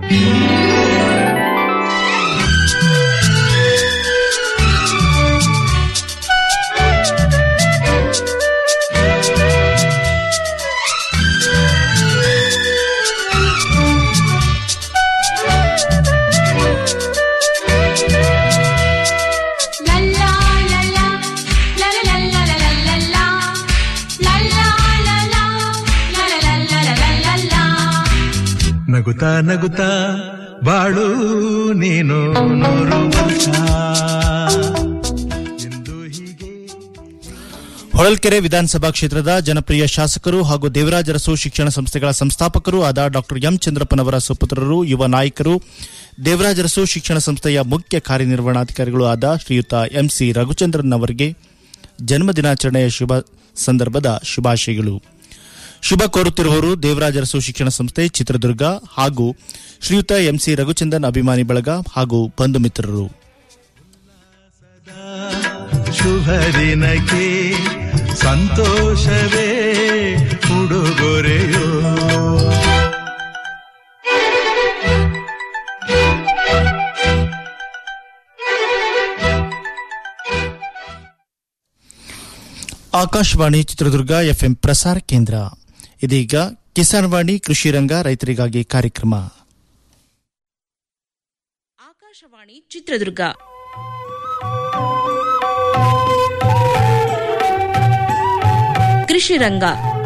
ನಗುತ್ತಾ ನಗುತ್ತಾ ಬಾಳು ನೀನು ನೂರು ವರ್ಷ ಎಂದು ಹೀಗೆ ಹೊಳಲ್ಕೆರೆ ವಿಧಾನಸಭಾ ಕ್ಷೇತ್ರದ ಜನಪ್ರಿಯ ಶಾಸಕರು ಹಾಗೂ ದೇವರಾಜ ಅರಸು ಶಿಕ್ಷಣ ಸಂಸ್ಥೆಗಳ ಸಂಸ್ಥಾಪಕರು ಆದ ಡಾಕ್ಟರ್ ಎಂ ಚಂದ್ರಪ್ಪನವರ ಸುಪುತ್ರರು ಯುವ ನಾಯಕರು ದೇವರಾಜ ಅರಸು ಶಿಕ್ಷಣ ಸಂಸ್ಥೆಯ ಮುಖ್ಯ ಕಾರ್ಯನಿರ್ವಹಣಾಧಿಕಾರಿಗಳು ಆದ ಶ್ರೀಯುತ ಎಂಸಿ ರಘುಚಂದ್ರನ್ ಅವರಿಗೆ ಜನ್ಮದಿನಾಚರಣೆಯ ಶುಭ ಸಂದರ್ಭದ ಶುಭಾಶಯಗಳು ಶುಭ ಕೋರುತ್ತಿರುವವರು ದೇವರಾಜ ಅರಸು ಶಿಕ್ಷಣ ಸಂಸ್ಥೆ ಚಿತ್ರದುರ್ಗ ಹಾಗೂ ಶ್ರೀಯುತ ಎಂಸಿ ರಘುಚಂದನ್ ಅಭಿಮಾನಿ ಬಳಗ ಹಾಗೂ ಬಂಧು ಮಿತ್ರರು ಶುಭ ದಿನಕ್ಕೆ ಸಂತೋಷವೇ ಉಡುಗೊರೆಯೋ ಆಕಾಶವಾಣಿ ಚಿತ್ರದುರ್ಗ ಎಫ್ಎಂ ಪ್ರಸಾರ ಕೇಂದ್ರ ಇದೀಗ ಕಿಸಾನ್ ವಾಣಿ ಕೃಷಿ ರಂಗ ರೈತರಿಗಾಗಿ ಕಾರ್ಯಕ್ರಮ ಆಕಾಶವಾಣಿ ಚಿತ್ರದುರ್ಗ ಕೃಷಿ ರಂಗ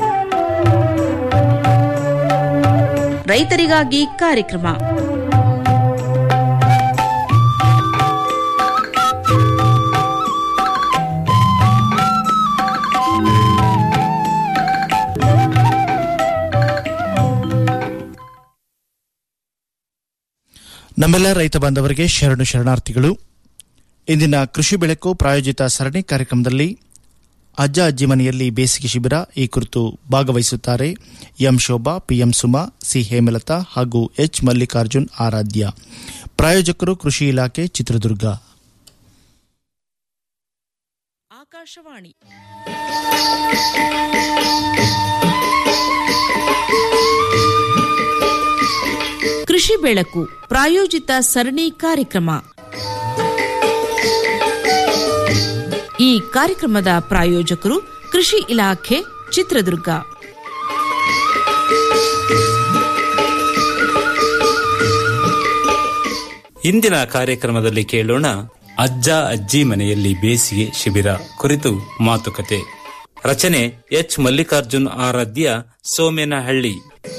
ರೈತರಿಗಾಗಿ ಕಾರ್ಯಕ್ರಮ ನಮ್ಮೆಲ್ಲ ರೈತ ಬಾಂಧವರಿಗೆ ಶರಣು ಶರಣಾರ್ಥಿಗಳು ಇಂದಿನ ಕೃಷಿ ಬೆಳಕು ಪ್ರಾಯೋಜಿತ ಸರಣಿ ಕಾರ್ಯಕ್ರಮದಲ್ಲಿ ಅಜ್ಜ ಅಜ್ಜಿ ಮನೆಯಲ್ಲಿ ಬೇಸಿಗೆ ಶಿಬಿರ ಈ ಕುರಿತು ಭಾಗವಹಿಸುತ್ತಾರೆ M Shobha P M Suma C Hemalatha ಹಾಗೂ ಎಚ್ ಮಲ್ಲಿಕಾರ್ಜುನ್ ಆರಾಧ್ಯ ಪ್ರಾಯೋಜಕರು ಕೃಷಿ ಇಲಾಖೆ ಚಿತ್ರದುರ್ಗ ಆಕಾಶವಾಣಿ ಕೃಷಿ ಬೆಳಕು ಪ್ರಾಯೋಜಿತ ಸರಣಿ ಕಾರ್ಯಕ್ರಮ ಈ ಕಾರ್ಯಕ್ರಮದ ಪ್ರಾಯೋಜಕರು ಕೃಷಿ ಇಲಾಖೆ ಚಿತ್ರದುರ್ಗ ಇಂದಿನ ಕಾರ್ಯಕ್ರಮದಲ್ಲಿ ಕೇಳೋಣ ಅಜ್ಜ ಅಜ್ಜಿ ಮನೆಯಲ್ಲಿ ಬೇಸಿಗೆ ಶಿಬಿರ ಕುರಿತು ಮಾತುಕತೆ ರಚನೆ ಎಚ್ ಮಲ್ಲಿಕಾರ್ಜುನ್ ಆರಾಧ್ಯ ಸೋಮೇನಹಳ್ಳಿ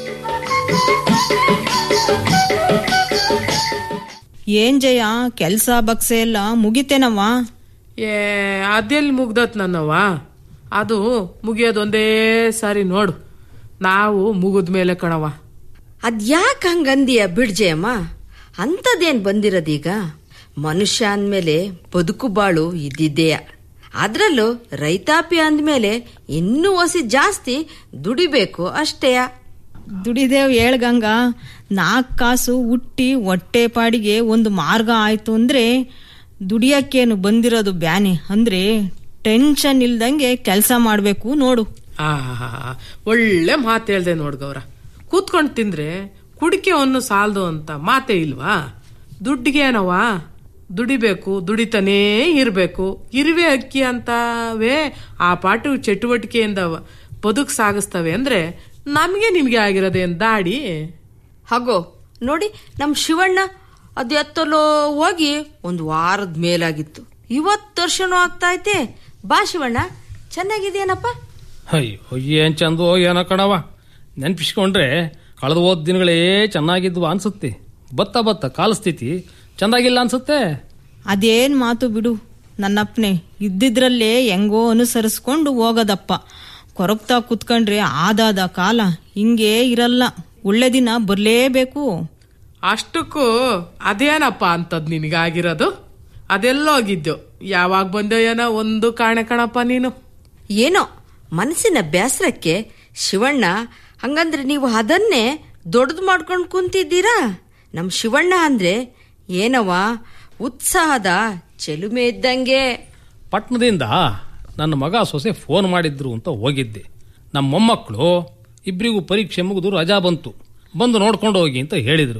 ಏನ್ ಜಯ ಕೆಲ್ಸ ಬಗ್ಸೆ ಎಲ್ಲ ಮುಗಿತೇನವ್ವ ಏ ಅದೆಲ್ಲಿ ಮುಗ್ದತ್ ನನ್ನವ್ವ ಅದು ಮುಗಿಯೋದೊಂದೇ ಸಾರಿ ನೋಡು ನಾವು ಮುಗಿದ ಮೇಲೆ ಕಣವ ಅದ್ಯಾಕ್ ಹಂಗಂದಿಯ ಬಿಡ್ಜೆಯಮ್ಮ ಅಂಥದ್ದೇನ್ ಬಂದಿರೋದೀಗ ಮನುಷ್ಯ ಅಂದ್ಮೇಲೆ ಬದುಕು ಬಾಳು ಇದ್ದಿದ್ದೆಯ ಅದ್ರಲ್ಲೂ ರೈತಾಪಿ ಅಂದ್ಮೇಲೆ ಇನ್ನೂ ಒಸಿ ಜಾಸ್ತಿ ದುಡಿಬೇಕು ಅಷ್ಟೇಯ ದುಡಿದೇವ್ ಹೇಳ್ಗಂಗ ನಾಲ್ಕು ಕಾಸು ಹುಟ್ಟಿ ಹೊಟ್ಟೆ ಪಾಡಿಗೆ ಒಂದು ಮಾರ್ಗ ಆಯ್ತು ಅಂದ್ರೆ ದುಡಿಯಕ್ಕೇನು ಬಂದಿರೋದು ಬ್ಯಾನೆ ಅಂದ್ರೆ ಟೆನ್ಷನ್ ಇಲ್ದಂಗೆ ಕೆಲಸ ಮಾಡ್ಬೇಕು ನೋಡು ಆ ಒಳ್ಳೆ ಮಾತು ಹೇಳ್ದೆ ನೋಡ್ ಗೌರ ಕೂತ್ಕೊಂಡು ತಿಂದ್ರೆ ಕುಡಿಕೆ ಒಂದು ಸಾಲದು ಅಂತ ಮಾತೇ ಇಲ್ವಾ ದುಡ್ಡಿಗೆ ಏನವ ದುಡಿಬೇಕು ದುಡಿತಾನೇ ಇರಬೇಕು ಇರುವೆ ಅಕ್ಕಿ ಅಂತವೇ ಆ ಪಾಟು ಚಟುವಟಿಕೆಯಿಂದ ಬದುಕು ಸಾಗಿಸ್ತವೆ ಅಂದ್ರೆ ನಮಗೆ ನಿಮ್ಗೆ ಆಗಿರೋದೇನ್ ದಾಡಿ ಹಾಗೋ ನೋಡಿ ನಮ್ ಶಿವಣ್ಣ ಅದು ಎತ್ತಲೋ ಹೋಗಿ ಒಂದು ವಾರದ ಮೇಲಾಗಿತ್ತು ಇವತ್ತು ದರ್ಶನ ಆಗ್ತಾ ಐತೆ ಬಾ ಶಿವಣ್ಣ ಚೆನ್ನಾಗಿದೆಯೇನಪ್ಪ ಅಯ್ಯೋ ಏನ್ ಚಂದೋ ಏನೋ ಕಣವ ನೆನ್ಪಿಸ್ಕೊಂಡ್ರೆ ಕಳೆದ ಹೋದ ದಿನಗಳೇ ಚೆನ್ನಾಗಿದ್ವು ಅನ್ಸುತ್ತೆ ಬತ್ತ ಬತ್ತ ಕಾಲ ಸ್ಥಿತಿ ಚಂದಾಗಿಲ್ಲ ಅನ್ಸುತ್ತೆ ಅದೇನ್ ಮಾತು ಬಿಡು ನನ್ನಪ್ಪನೆ ಇದ್ದಿದ್ರಲ್ಲೇ ಹೆಂಗೋ ಅನುಸರಿಸ್ಕೊಂಡು ಹೋಗೋದಪ್ಪ ಕೊರಗ್ತಾ ಕುತ್ಕೊಂಡ್ರೆ ಆದಾದ ಕಾಲ ಹಿಂಗೇ ಇರಲ್ಲ ಒಳ್ಳೆ ದಿನ ಬರ್ಲೇಬೇಕು ಅಷ್ಟಕ್ಕೂ ಅದೇನಪ್ಪ ಅಂತದ್ ನಿನಗಾಗಿರೋದು ಅದೆಲ್ಲೋಗಿದ್ದು ಯಾವಾಗ ಬಂದೋ ಏನೋ ಒಂದು ಕಾಣೆ ಕಣಪ್ಪ ನೀನು ಏನೋ ಮನಸ್ಸಿನ ಬೇಸರಕ್ಕೆ ಶಿವಣ್ಣ ಹಂಗಂದ್ರೆ ನೀವು ಅದನ್ನೇ ದೊಡ್ಡದು ಮಾಡ್ಕೊಂಡು ಕುಂತಿದ್ದೀರಾ ನಮ್ ಶಿವಣ್ಣ ಅಂದ್ರೆ ಏನವ ಉತ್ಸಾಹದ ಚೆಲುಮೆ ಇದ್ದಂಗೆ ಪಟ್ನದಿಂದ ನನ್ನ ಮಗ ಸೊಸೆ ಫೋನ್ ಮಾಡಿದ್ರು ಅಂತ ಹೋಗಿದ್ದೆ ನಮ್ಮ ಮೊಮ್ಮಕ್ಕಳು ಇಬ್ಬರಿಗೂ ಪರೀಕ್ಷೆ ಮುಗಿದು ರಜಾ ಬಂತು ಬಂದು ನೋಡ್ಕೊಂಡು ಹೋಗಿ ಅಂತ ಹೇಳಿದ್ರು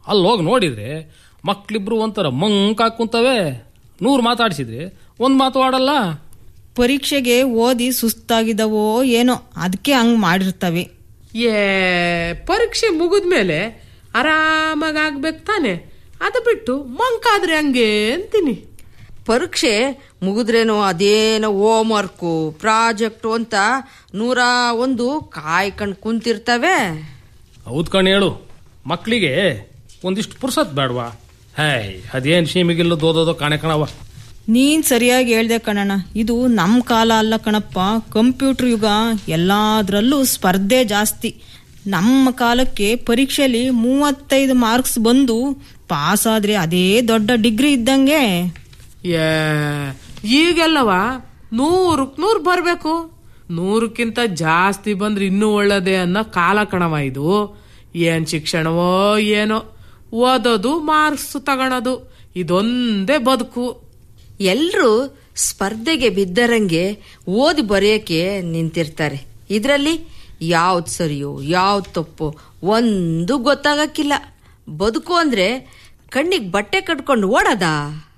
ಅಲ್ಲಿ ಹೋಗಿ ನೋಡಿದ್ರೆ ಮಕ್ಳಿಬ್ರು ಒಂಥರ ಮಂಕ ಕುಂತವೆ ನೂರು ಮಾತಾಡಿಸಿದ್ರೆ ಒಂದು ಮಾತು ಆಡಲ್ಲ ಪರೀಕ್ಷೆಗೆ ಓದಿ ಸುಸ್ತಾಗಿದವೋ ಏನೋ ಅದಕ್ಕೆ ಹಂಗ್ ಮಾಡಿರ್ತವೆ ಏ ಪರೀಕ್ಷೆ ಮುಗಿದ್ಮೇಲೆ ಆರಾಮಾಗಿ ಆಗ್ಬೇಕು ತಾನೆ ಅದು ಬಿಟ್ಟು ಮಂಕಾದ್ರೆ ಹಂಗೆ ಅಂತೀನಿ ಪರೀಕ್ಷೆ ಮುಗಿದ್ರೇನೋ ಅದೇನೋ ಹೋಮ್ ವರ್ಕು ಪ್ರಾಜೆಕ್ಟು ಅಂತ ನೂರ ಒಂದು ಕಾಯ್ಕೊಂಡು ಕುಂತಿರ್ತವೆ ಹೌದ್ ಕಣ್ ಹೇಳು ಮಕ್ಕಳಿಗೆ ಒಂದಿಷ್ಟು ಪುರ್ಸತ್ ಬೇಡವಾ ಹಾಯ್ ಅದೇನು ಸೀಮಿಗಿಲ್ಲದ ಓದೋದೋ ಕಾಣೆ ಕಣವ ನೀನ್ ಸರಿಯಾಗಿ ಹೇಳ್ದೆ ಕಣಣ್ಣ ಇದು ನಮ್ ಕಾಲ ಅಲ್ಲ ಕಣಪ್ಪ ಕಂಪ್ಯೂಟರ್ ಯುಗ ಎಲ್ಲಾದ್ರಲ್ಲೂ ಸ್ಪರ್ಧೆ ಜಾಸ್ತಿ ನಮ್ಮ ಕಾಲಕ್ಕೆ ಪರೀಕ್ಷೆಯಲ್ಲಿ ಮೂವತ್ತೈದು ಮಾರ್ಕ್ಸ್ ಬಂದು ಪಾಸ್ ಆದ್ರೆ ಅದೇ ದೊಡ್ಡ ಡಿಗ್ರಿ ಇದ್ದಂಗೆ ಏ ಈಗೆಲ್ಲವ ನೂರಕ್ ನೂರು ಬರಬೇಕು ನೂರಕ್ಕಿಂತ ಜಾಸ್ತಿ ಬಂದ್ರೆ ಇನ್ನೂ ಒಳ್ಳೇದೇ ಅನ್ನೋ ಕಾಲ ಕಣವ ಇದು ಏನ್ ಶಿಕ್ಷಣವೋ ಏನೋ ಓದೋದು ಮಾರ್ಕ್ಸ್ ತಗೊಳೋದು ಇದೊಂದೇ ಬದುಕು ಎಲ್ರೂ ಸ್ಪರ್ಧೆಗೆ ಬಿದ್ದರಂಗೆ ಓದಿ ಬರೆಯಕ್ಕೆ ನಿಂತಿರ್ತಾರೆ ಇದರಲ್ಲಿ ಯಾವ್ದು ಸರಿಯೋ ಯಾವ್ದು ತಪ್ಪೋ ಒಂದು ಗೊತ್ತಾಗಕ್ಕಿಲ್ಲ ಬದುಕು ಅಂದ್ರೆ ಕಣ್ಣಿಗೆ ಬಟ್ಟೆ ಕಟ್ಕೊಂಡು ಓಡೋದಾ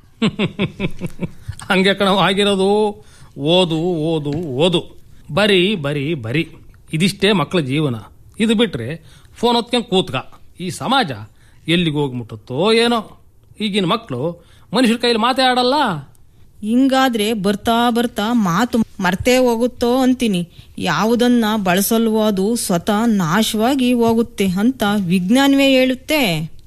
ಹಂಗೆ ಕಣವ ಆಗಿರೋದು ಓದು ಓದು ಓದು ಬರೀ ಬರೀ ಬರೀ ಇದಿಷ್ಟೇ ಮಕ್ಕಳ ಜೀವನ ಇದು ಬಿಟ್ರೆ ಫೋನ್ ಹೊತ್ಕೊಂಡು ಕೂತ್ಕ ಈ ಸಮಾಜ ಎಲ್ಲಿಗೆ ಹೋಗಿ ಮುಟ್ಟುತ್ತೋ ಏನೋ ಈಗಿನ ಮಕ್ಕಳು ಮನುಷ್ಯರ ಕೈಲಿ ಮಾತೇ ಆಡಲ್ಲ ಹಿಂಗಾದ್ರೆ ಬರ್ತಾ ಬರ್ತಾ ಮಾತು ಮರ್ತೇ ಹೋಗುತ್ತೋ ಅಂತೀನಿ ಯಾವುದನ್ನ ಬಳಸಲ್ವೋ ಅದು ಸ್ವತಃ ನಾಶವಾಗಿ ಹೋಗುತ್ತೆ ಅಂತ ವಿಜ್ಞಾನವೇ ಹೇಳುತ್ತೆ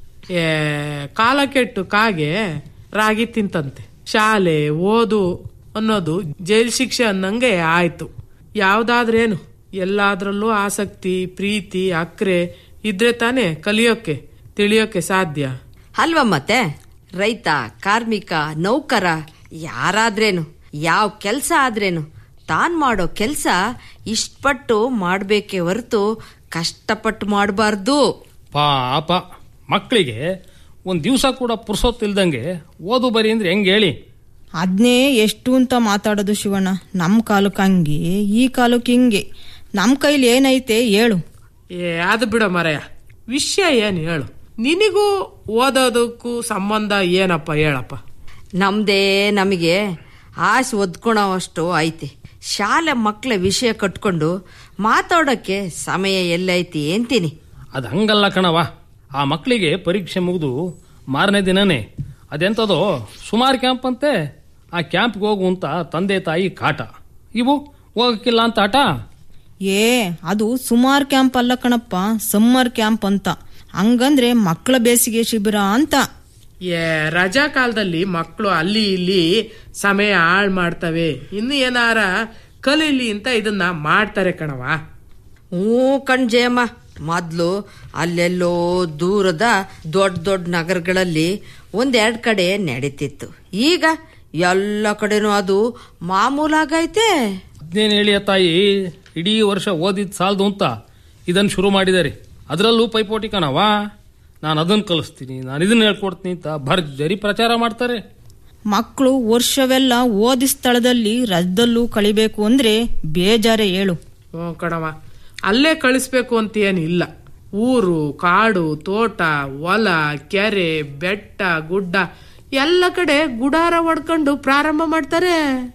ಏ ಕಾಲ ಕೆಟ್ಟು ಕಾಗೆ ರಾಗಿ ತಿಂತಂತೆ ಶಾಲೆ ಓದು ಅನ್ನೋದು ಜೈಲ್ ಶಿಕ್ಷೆ ಅನ್ನಂಗೆ ಆಯ್ತು ಯಾವ್ದಾದ್ರೇನು ಎಲ್ಲಾದ್ರಲ್ಲೂ ಆಸಕ್ತಿ ಪ್ರೀತಿ ಅಕ್ರೆ ಇದ್ರೆ ತಾನೇ ಕಲಿಯೋಕೆ ತಿಳಿಯೋಕೆ ಸಾಧ್ಯ ಅಲ್ವಾ ಮತ್ತೆ ರೈತ ಕಾರ್ಮಿಕ ನೌಕರ ಯಾರಾದ್ರೇನು ಯಾವ ಕೆಲಸ ಆದ್ರೇನು ತಾನ್ ಮಾಡೋ ಕೆಲಸ ಇಷ್ಟಪಟ್ಟು ಮಾಡ್ಬೇಕೇ ಹೊರತು ಕಷ್ಟಪಟ್ಟು ಮಾಡಬಾರ್ದು ಪಾಪ ಮಕ್ಕಳಿಗೆ ಒಂದು ದಿವಸ ಕೂಡ ಪುರ್ಸೊತ್ತಿಲ್ದಂಗೆ ಓದು ಬರಿ ಅಂದ್ರೆ ಹೆಂಗೆ ಹೇಳಿ ಅದ್ನೇ ಎಷ್ಟು ಅಂತ ಮಾತಾಡೋದು ಶಿವಣ್ಣ ನಮ್ಮ ಕಾಲಕ್ಕೆ ಹಂಗೆ ಈ ಕಾಲಕ್ಕೆ ಹಿಂಗೆ ನಮ್ಮ ಕೈಲಿ ಏನೈತೆ ಹೇಳು ಏ ಅದು ಬಿಡ ಮರೆಯ ವಿಷಯ ಏನು ಹೇಳು ನಿನಗೂ ಓದೋದಕ್ಕೂ ಸಂಬಂಧ ಏನಪ್ಪ ಹೇಳಪ್ಪ ನಮ್ದೇ ನಮಗೆ ಆಸೆ ಒದ್ಕೊಳೋವಷ್ಟು ಐತೆ ಶಾಲೆ ಮಕ್ಕಳ ವಿಷಯ ಕಟ್ಕೊಂಡು ಮಾತಾಡೋಕ್ಕೆ ಸಮಯ ಎಲ್ಲೈತಿ ಅಂತೀನಿ ಅದು ಹಂಗಲ್ಲ ಕಣವ ಆ ಮಕ್ಕಳಿಗೆ ಪರೀಕ್ಷೆ ಮುಗಿದು ಮಾರನೇ ದಿನನೇ ಅದೆಂಥದೋ ಸುಮಾರು ಕ್ಯಾಂಪ್ ಅಂತೆ ಆ ಕ್ಯಾಂಪ್ಗೆ ಹೋಗು ಅಂತ ತಂದೆ ತಾಯಿ ಕಾಟ ಇವು ಹೋಗಕ್ಕಿಲ್ಲ ಅಂತ ಆಟ ಏ ಅದು ಸುಮಾರ್ ಕ್ಯಾಂಪ್ ಅಲ್ಲ ಕಣಪ್ಪ ಸಮ್ಮರ್ ಕ್ಯಾಂಪ್ ಅಂತ ಹಂಗಂದ್ರೆ ಮಕ್ಕಳ ಬೇಸಿಗೆ ಶಿಬಿರ ಅಂತ ಏ ರಜಾ ಕಾಲದಲ್ಲಿ ಮಕ್ಕಳು ಅಲ್ಲಿ ಇಲ್ಲಿ ಸಮಯ ಹಾಳು ಮಾಡ್ತವೆ ಇನ್ನು ಏನಾರ ಕಲೀಲಿ ಅಂತ ಇದನ್ನ ಮಾಡ್ತಾರೆ ಕಣವ ಹ್ಞೂ ಕಣ್ ಜಯಮ್ಮ ಮೊದ್ಲು ಅಲ್ಲೆಲ್ಲೋ ದೂರದ ದೊಡ್ಡ ದೊಡ್ಡ ನಗರಗಳಲ್ಲಿ ಒಂದೆರಡು ಕಡೆ ನಡೀತಿತ್ತು ಈಗ ಎಲ್ಲ ಕಡೆನೂ ಅದು ಮಾಮೂಲಾಗೈತೆ ಅದ್ನೇನು ಹೇಳಿಯ ತಾಯಿ ಇಡೀ ವರ್ಷ ಓದಿದ್ ಸಾಲದು ಅಂತ ಇದನ್ನು ಶುರು ಮಾಡಿದ್ದಾರೆ ಅದರಲ್ಲೂ ಪೈಪೋಟಿ ಕಣವ ನಾನು ಅದನ್ನು ಕಲಿಸ್ತೀನಿ ನಾನು ಇದನ್ನ ಹೇಳ್ಕೊಡ್ತೀನಿ ಅಂತ ಭರ್ಜರಿ ಪ್ರಚಾರ ಮಾಡ್ತಾರೆ ಮಕ್ಕಳು ವರ್ಷವೆಲ್ಲ ಓದಿ ಸ್ಥಳದಲ್ಲಿ ರಜದಲ್ಲೂ ಕಳಿಬೇಕು ಅಂದ್ರೆ ಬೇಜಾರೆ ಹೇಳು ಹ್ಞೂ ಕಣವ ಅಲ್ಲೇ ಕಳಿಸ್ಬೇಕು ಅಂತ ಏನಿಲ್ಲ ಊರು ಕಾಡು ತೋಟ ಹೊಲ ಕೆರೆ ಬೆಟ್ಟ ಗುಡ್ಡ ಎಲ್ಲ ಕಡೆ ಗುಡಾರ ಹೊಡ್ಕೊಂಡು ಪ್ರಾರಂಭ ಮಾಡ್ತಾರೆ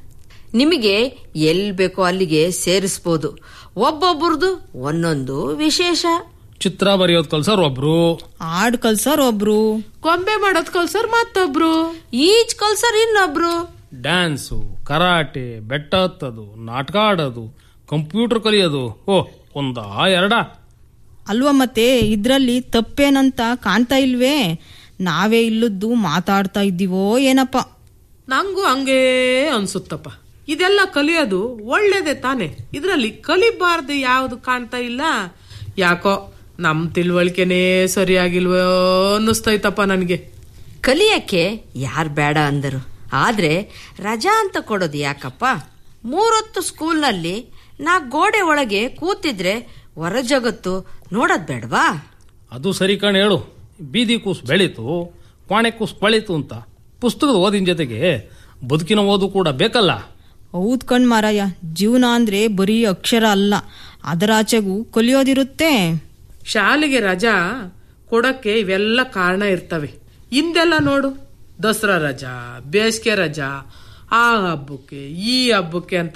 ನಿಮಗೆ ಎಲ್ ಬೇಕೋ ಅಲ್ಲಿಗೆ ಸೇರಿಸ್ಬೋದು ಒಬ್ಬೊಬ್ರದ್ದು ಒಂದೊಂದು ವಿಶೇಷ ಚಿತ್ರ ಬರೆಯೋದು ಕಲ್ಸೋರು ಒಬ್ರು ಹಾಡ್ ಕಲ್ಸೋರ್ ಒಬ್ರು ಗೊಂಬೆ ಮಾಡೋದ್ ಕಲ್ಸರ್ ಮತ್ತೊಬ್ರು ಈಜ್ ಕಲ್ಸರ್ ಇನ್ನೊಬ್ರು ಡ್ಯಾನ್ಸು ಕರಾಟೆ ಬೆಟ್ಟ ಹತ್ತೋದು ನಾಟಕ ಆಡೋದು ಕಂಪ್ಯೂಟರ್ ಕಲಿಯೋದು ಓ ಒಂದಾ ಎರಡ ಅಲ್ವಾ ಮತ್ತೆ ಇದ್ರಲ್ಲಿ ತಪ್ಪೇನಂತ ಕಾಣ್ತಾ ಇಲ್ವೇ ನಾವೇ ಇಲ್ಲದ್ದು ಮಾತಾಡ್ತಾ ಇದ್ದೀವೋ ಏನಪ್ಪ ನಂಗೂ ಹಂಗೇ ಅನ್ಸುತ್ತಪ್ಪ ಇದೆಲ್ಲ ಕಲಿಯೋದು ಒಳ್ಳೇದೇ ತಾನೆ ಇದರಲ್ಲಿ ಕಲಿಬಾರ್ದು ಯಾವುದು ಕಾಣ್ತಾ ಇಲ್ಲ ಯಾಕೋ ನಮ್ ತಿಳುವಳಿಕೆನೇ ಸರಿಯಾಗಿಲ್ವೋ ಅನ್ನಿಸ್ತೈತಪ್ಪ ನನಗೆ ಕಲಿಯಕ್ಕೆ ಯಾರು ಬೇಡ ಅಂದರು ಆದ್ರೆ ರಜಾ ಅಂತ ಕೊಡೋದು ಯಾಕಪ್ಪ ಮೂರೊತ್ತು ಸ್ಕೂಲ್ನಲ್ಲಿ ನಾ ಗೋಡೆ ಒಳಗೆ ಕೂತಿದ್ರೆ ಹೊರ ಜಗತ್ತು ನೋಡೋದ್ ಬೇಡವಾ ಅದು ಸರಿ ಕಣ್ ಹೇಳು ಬೀದಿ ಕೂಸು ಬೆಳೀತು ಪಾಣೆ ಕೂಸು ಕೊಳಿತು ಅಂತ ಪುಸ್ತಕದ ಓದಿನ ಜೊತೆಗೆ ಬದುಕಿನ ಓದು ಕೂಡ ಬೇಕಲ್ಲ ಹೌದ್ ಕಣ್ ಮಾರಾಯ ಜೀವನ ಅಂದ್ರೆ ಬರೀ ಅಕ್ಷರ ಅಲ್ಲ ಅದರಾಚೆಗೂ ಕಲಿಯೋದಿರುತ್ತೆ ಶಾಲೆಗೆ ರಜಾ ಕೊಡಕ್ಕೆ ಇವೆಲ್ಲ ಕಾರಣ ಇರ್ತವೆ ಹಿಂದೆಲ್ಲ ನೋಡು ದಸರಾ ರಜಾ ಬೇಸಿಗೆ ರಜಾ ಆ ಹಬ್ಬಕ್ಕೆ ಈ ಹಬ್ಬಕ್ಕೆ ಅಂತ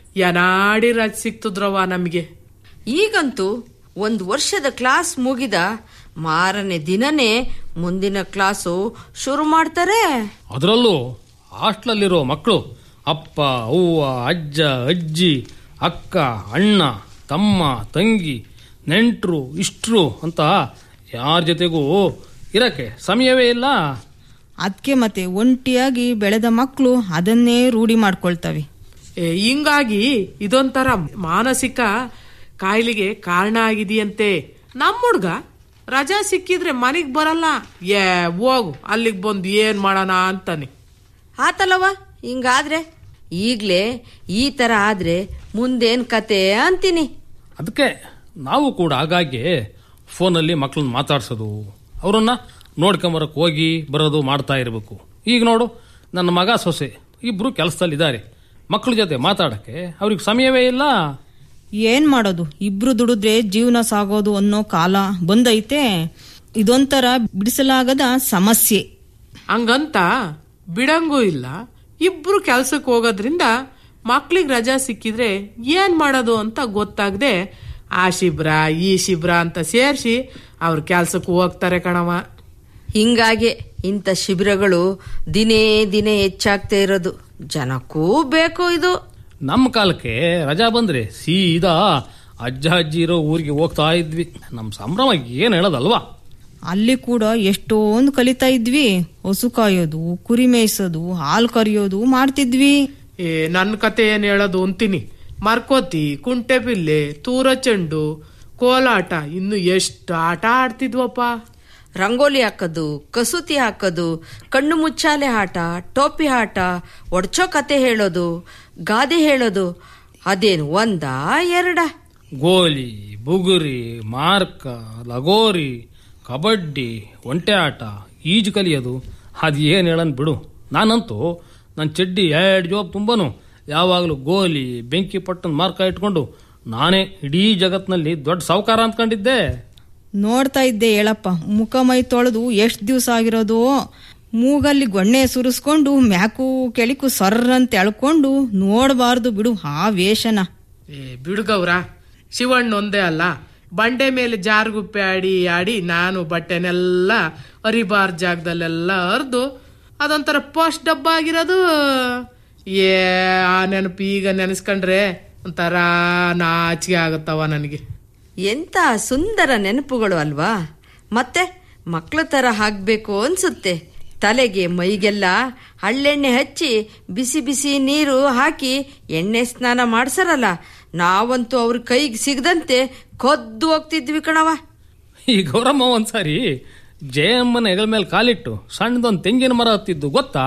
ಯನಾಡಿ ರಜೆ ಸಿಕ್ತದ್ರವ ನಮಗೆ ಈಗಂತೂ ಒಂದು ವರ್ಷದ ಕ್ಲಾಸ್ ಮುಗಿದ ಮಾರನೇ ದಿನನೇ ಮುಂದಿನ ಕ್ಲಾಸು ಶುರು ಮಾಡ್ತಾರೆ ಅದರಲ್ಲೂ ಹಾಸ್ಟ್ಲಲ್ಲಿರೋ ಮಕ್ಕಳು ಅಪ್ಪ ಅವ್ವ ಅಜ್ಜ ಅಜ್ಜಿ ಅಕ್ಕ ಅಣ್ಣ ತಮ್ಮ ತಂಗಿ ನೆಂಟರು ಇಷ್ಟ್ರು ಅಂತ ಯಾರ ಜೊತೆಗೂ ಇರಕ್ಕೆ ಸಮಯವೇ ಇಲ್ಲ ಅದಕ್ಕೆ ಮತ್ತೆ ಒಂಟಿಯಾಗಿ ಬೆಳೆದ ಮಕ್ಕಳು ಅದನ್ನೇ ರೂಢಿ ಮಾಡ್ಕೊಳ್ತವೆ ಏ, ಹಿಂಗಾಗಿ ಇದೊಂಥರ ಮಾನಸಿಕ ಕಾಯಿಲೆಗೆ ಕಾರಣ ಆಗಿದೆಯಂತೆ ನಮ್ಮ ಹುಡ್ಗ ರಜಾ ಸಿಕ್ಕಿದ್ರೆ ಮನೆಗ್ ಬರಲ್ಲ ಏ ಹೋಗು ಅಲ್ಲಿಗೆ ಬಂದು ಏನ್ ಮಾಡೋಣ ಅಂತಾನೆ ಆತಲ್ಲವ ಹಿಂಗಾದ್ರೆ ಈಗ್ಲೇ ಈ ತರ ಆದ್ರೆ ಮುಂದೇನ್ ಕತೆ ಅಂತೀನಿ ಅದಕ್ಕೆ ನಾವು ಕೂಡ ಆಗಾಗ್ಗೆ ಫೋನಲ್ಲಿ ಮಕ್ಕಳನ್ನ ಮಾತಾಡ್ಸೋದು ಅವರನ್ನ ನೋಡ್ಕೊಂಬರಕ್ಕೆ ಹೋಗಿ ಬರೋದು ಮಾಡ್ತಾ ಇರಬೇಕು ಈಗ ನೋಡು ನನ್ನ ಮಗ ಸೊಸೆ ಇಬ್ರು ಕೆಲಸದಲ್ಲಿದ್ದಾರೆ ಮಕ್ಕಳ ಜೊತೆ ಮಾತಾಡಕ್ಕೆ ಅವ್ರಿಗೆ ಸಮಯವೇ ಇಲ್ಲ ಏನ್ ಮಾಡೋದು ಇಬ್ರು ದುಡಿದ್ರೆ ಜೀವನ ಸಾಗೋದು ಅನ್ನೋ ಕಾಲ ಬಂದೈತೆ ಇದೊಂಥರ ಬಿಡಿಸಲಾಗದ ಸಮಸ್ಯೆ ಹಂಗಂತ ಬಿಡಂಗೂ ಇಲ್ಲ ಇಬ್ರು ಕೆಲ್ಸಕ್ಕೆ ಹೋಗೋದ್ರಿಂದ ಮಕ್ಳಿಗೆ ರಜಾ ಸಿಕ್ಕಿದ್ರೆ ಏನ್ ಮಾಡೋದು ಅಂತ ಗೊತ್ತಾಗದೆ ಆ ಶಿಬ್ರ ಈ ಶಿಬ್ರ ಅಂತ ಸೇರಿಸಿ ಅವ್ರ ಕೆಲ್ಸಕ್ಕೆ ಹೋಗ್ತಾರೆ ಕಣವ ಹಿಂಗಾಗೆ ಇಂಥ ಶಿಬಿರಗಳು ದಿನೇ ದಿನೇ ಹೆಚ್ಚಾಗ್ತಾ ಇರೋದು ಜನಕ್ಕೂ ಬೇಕು ಇದು ನಮ್ಮ ಕಾಲಕ್ಕೆ ರಜಾ ಬಂದ್ರೆ ಸೀದಾ ಅಜ್ಜ ಅಜ್ಜಿ ಇರೋ ಊರಿಗೆ ಹೋಗ್ತಾ ಇದ್ವಿ ನಮ್ಮ ಸಂಭ್ರಮ ಏನು ಹೇಳೋದಲ್ವಾ ಅಲ್ಲಿ ಕೂಡ ಎಷ್ಟೊಂದು ಕಲಿತಾ ಇದ್ವಿ ಹಸು ಕಾಯೋದು ಕುರಿ ಮೇಯಿಸೋದು ಹಾಲು ಕರಿಯೋದು ಮಾಡ್ತಿದ್ವಿ ಏ ನನ್ನ ಕತೆ ಏನ್ ಹೇಳೋದು ಅಂತೀನಿ ಮರ್ಕೋತಿ ಕುಂಟೆಬಿಲ್ಲೆ ತೂರ ಚೆಂಡು ಕೋಲಾಟ ಇನ್ನು ಎಷ್ಟು ಆಟ ಆಡ್ತಿದ್ವಪ್ಪ ರಂಗೋಲಿ ಹಾಕೋದು ಕಸೂತಿ ಹಾಕೋದು ಕಣ್ಣು ಮುಚ್ಚಾಲೆ ಆಟ ಟೋಪಿ ಆಟ ಒಡ್ಚೋ ಕತೆ ಹೇಳೋದು ಗಾದೆ ಹೇಳೋದು ಅದೇನು ಒಂದ ಎರಡ ಗೋಲಿ ಬುಗುರಿ ಮಾರ್ಕ ಲಗೋರಿ ಕಬಡ್ಡಿ ಒಂಟೆ ಆಟ ಈಜು ಕಲಿಯೋದು ಅದು ಏನು ಹೇಳನ್ ಬಿಡು ನಾನಂತೂ ನನ್ನ ಚಡ್ಡಿ ಎರಡು ಜೋಬ್ ತುಂಬನು ಯಾವಾಗಲೂ ಗೋಲಿ ಬೆಂಕಿ ಪಟ್ಟನ ಮಾರ್ಕ ಇಟ್ಕೊಂಡು ನಾನೇ ಇಡೀ ಜಗತ್ನಲ್ಲಿ ದೊಡ್ಡ ಸಾವುಕಾರ ಅಂದ್ಕೊಂಡಿದ್ದೆ ನೋಡ್ತಾ ಇದ್ದೆ ಹೇಳಪ್ಪ ಮುಖ ಮೈ ತೊಳೆದು ಎಷ್ಟ್ ದಿವ್ಸ ಆಗಿರೋದು ಮೂಗಲ್ಲಿ ಗೊಣ್ಣೆ ಸುರಿಸ್ಕೊಂಡು ಮ್ಯಾಕು ಕೆಳಿಕು ಸರ್ರಂತ ಎಳ್ಕೊಂಡು ನೋಡಬಾರ್ದು ಬಿಡು ಆ ವೇಷನ ಏ ಬಿಡುಗವ್ರ ಶಿವಣ್ಣ ಒಂದೇ ಅಲ್ಲ ಬಂಡೆ ಮೇಲೆ ಜಾರುಗುಪ್ಪೆ ಆಡಿ ಆಡಿ ನಾನು ಬಟ್ಟೆನೆಲ್ಲ ಅರಿಬಾರ್ ಜಾಗದಲ್ಲೆಲ್ಲ ಹರಿದು ಅದೊಂಥರ ಪೋಸ್ಟ್ ಡಬ್ಬ ಆಗಿರೋದು ಏ ಆ ನೆನಪು ಈಗ ನೆನೆಸ್ಕೊಂಡ್ರೆ ಒಂಥರ ನಾಚಿಕೆ ಆಗುತ್ತವ ನನಗೆ ಎಂತ ಸುಂದರ ನೆನಪುಗಳು ಅಲ್ವಾ ಮತ್ತೆ ಮಕ್ಳ ತರ ಹಾಕ್ಬೇಕು ಅನ್ಸುತ್ತೆ ತಲೆಗೆ ಮೈಗೆಲ್ಲ ಹಳ್ಳೆಣ್ಣೆ ಹಚ್ಚಿ ಬಿಸಿ ಬಿಸಿ ನೀರು ಹಾಕಿ ಎಣ್ಣೆ ಸ್ನಾನ ಮಾಡ್ಸರಲ್ಲ ನಾವಂತೂ ಅವ್ರ ಕೈಗೆ ಸಿಗದಂತೆ ಕೊದ್ದು ಹೋಗ್ತಿದ್ವಿ ಕಣವ ಈ ಗೌರಮ್ಮ ಒಂದ್ಸಾರಿ ಜಯಮ್ಮನ ಹೆಗಲ ಮೇಲೆ ಕಾಲಿಟ್ಟು ಸಣ್ಣದೊಂದು ತೆಂಗಿನ ಮರ ಹತ್ತಿದ್ದು ಗೊತ್ತಾ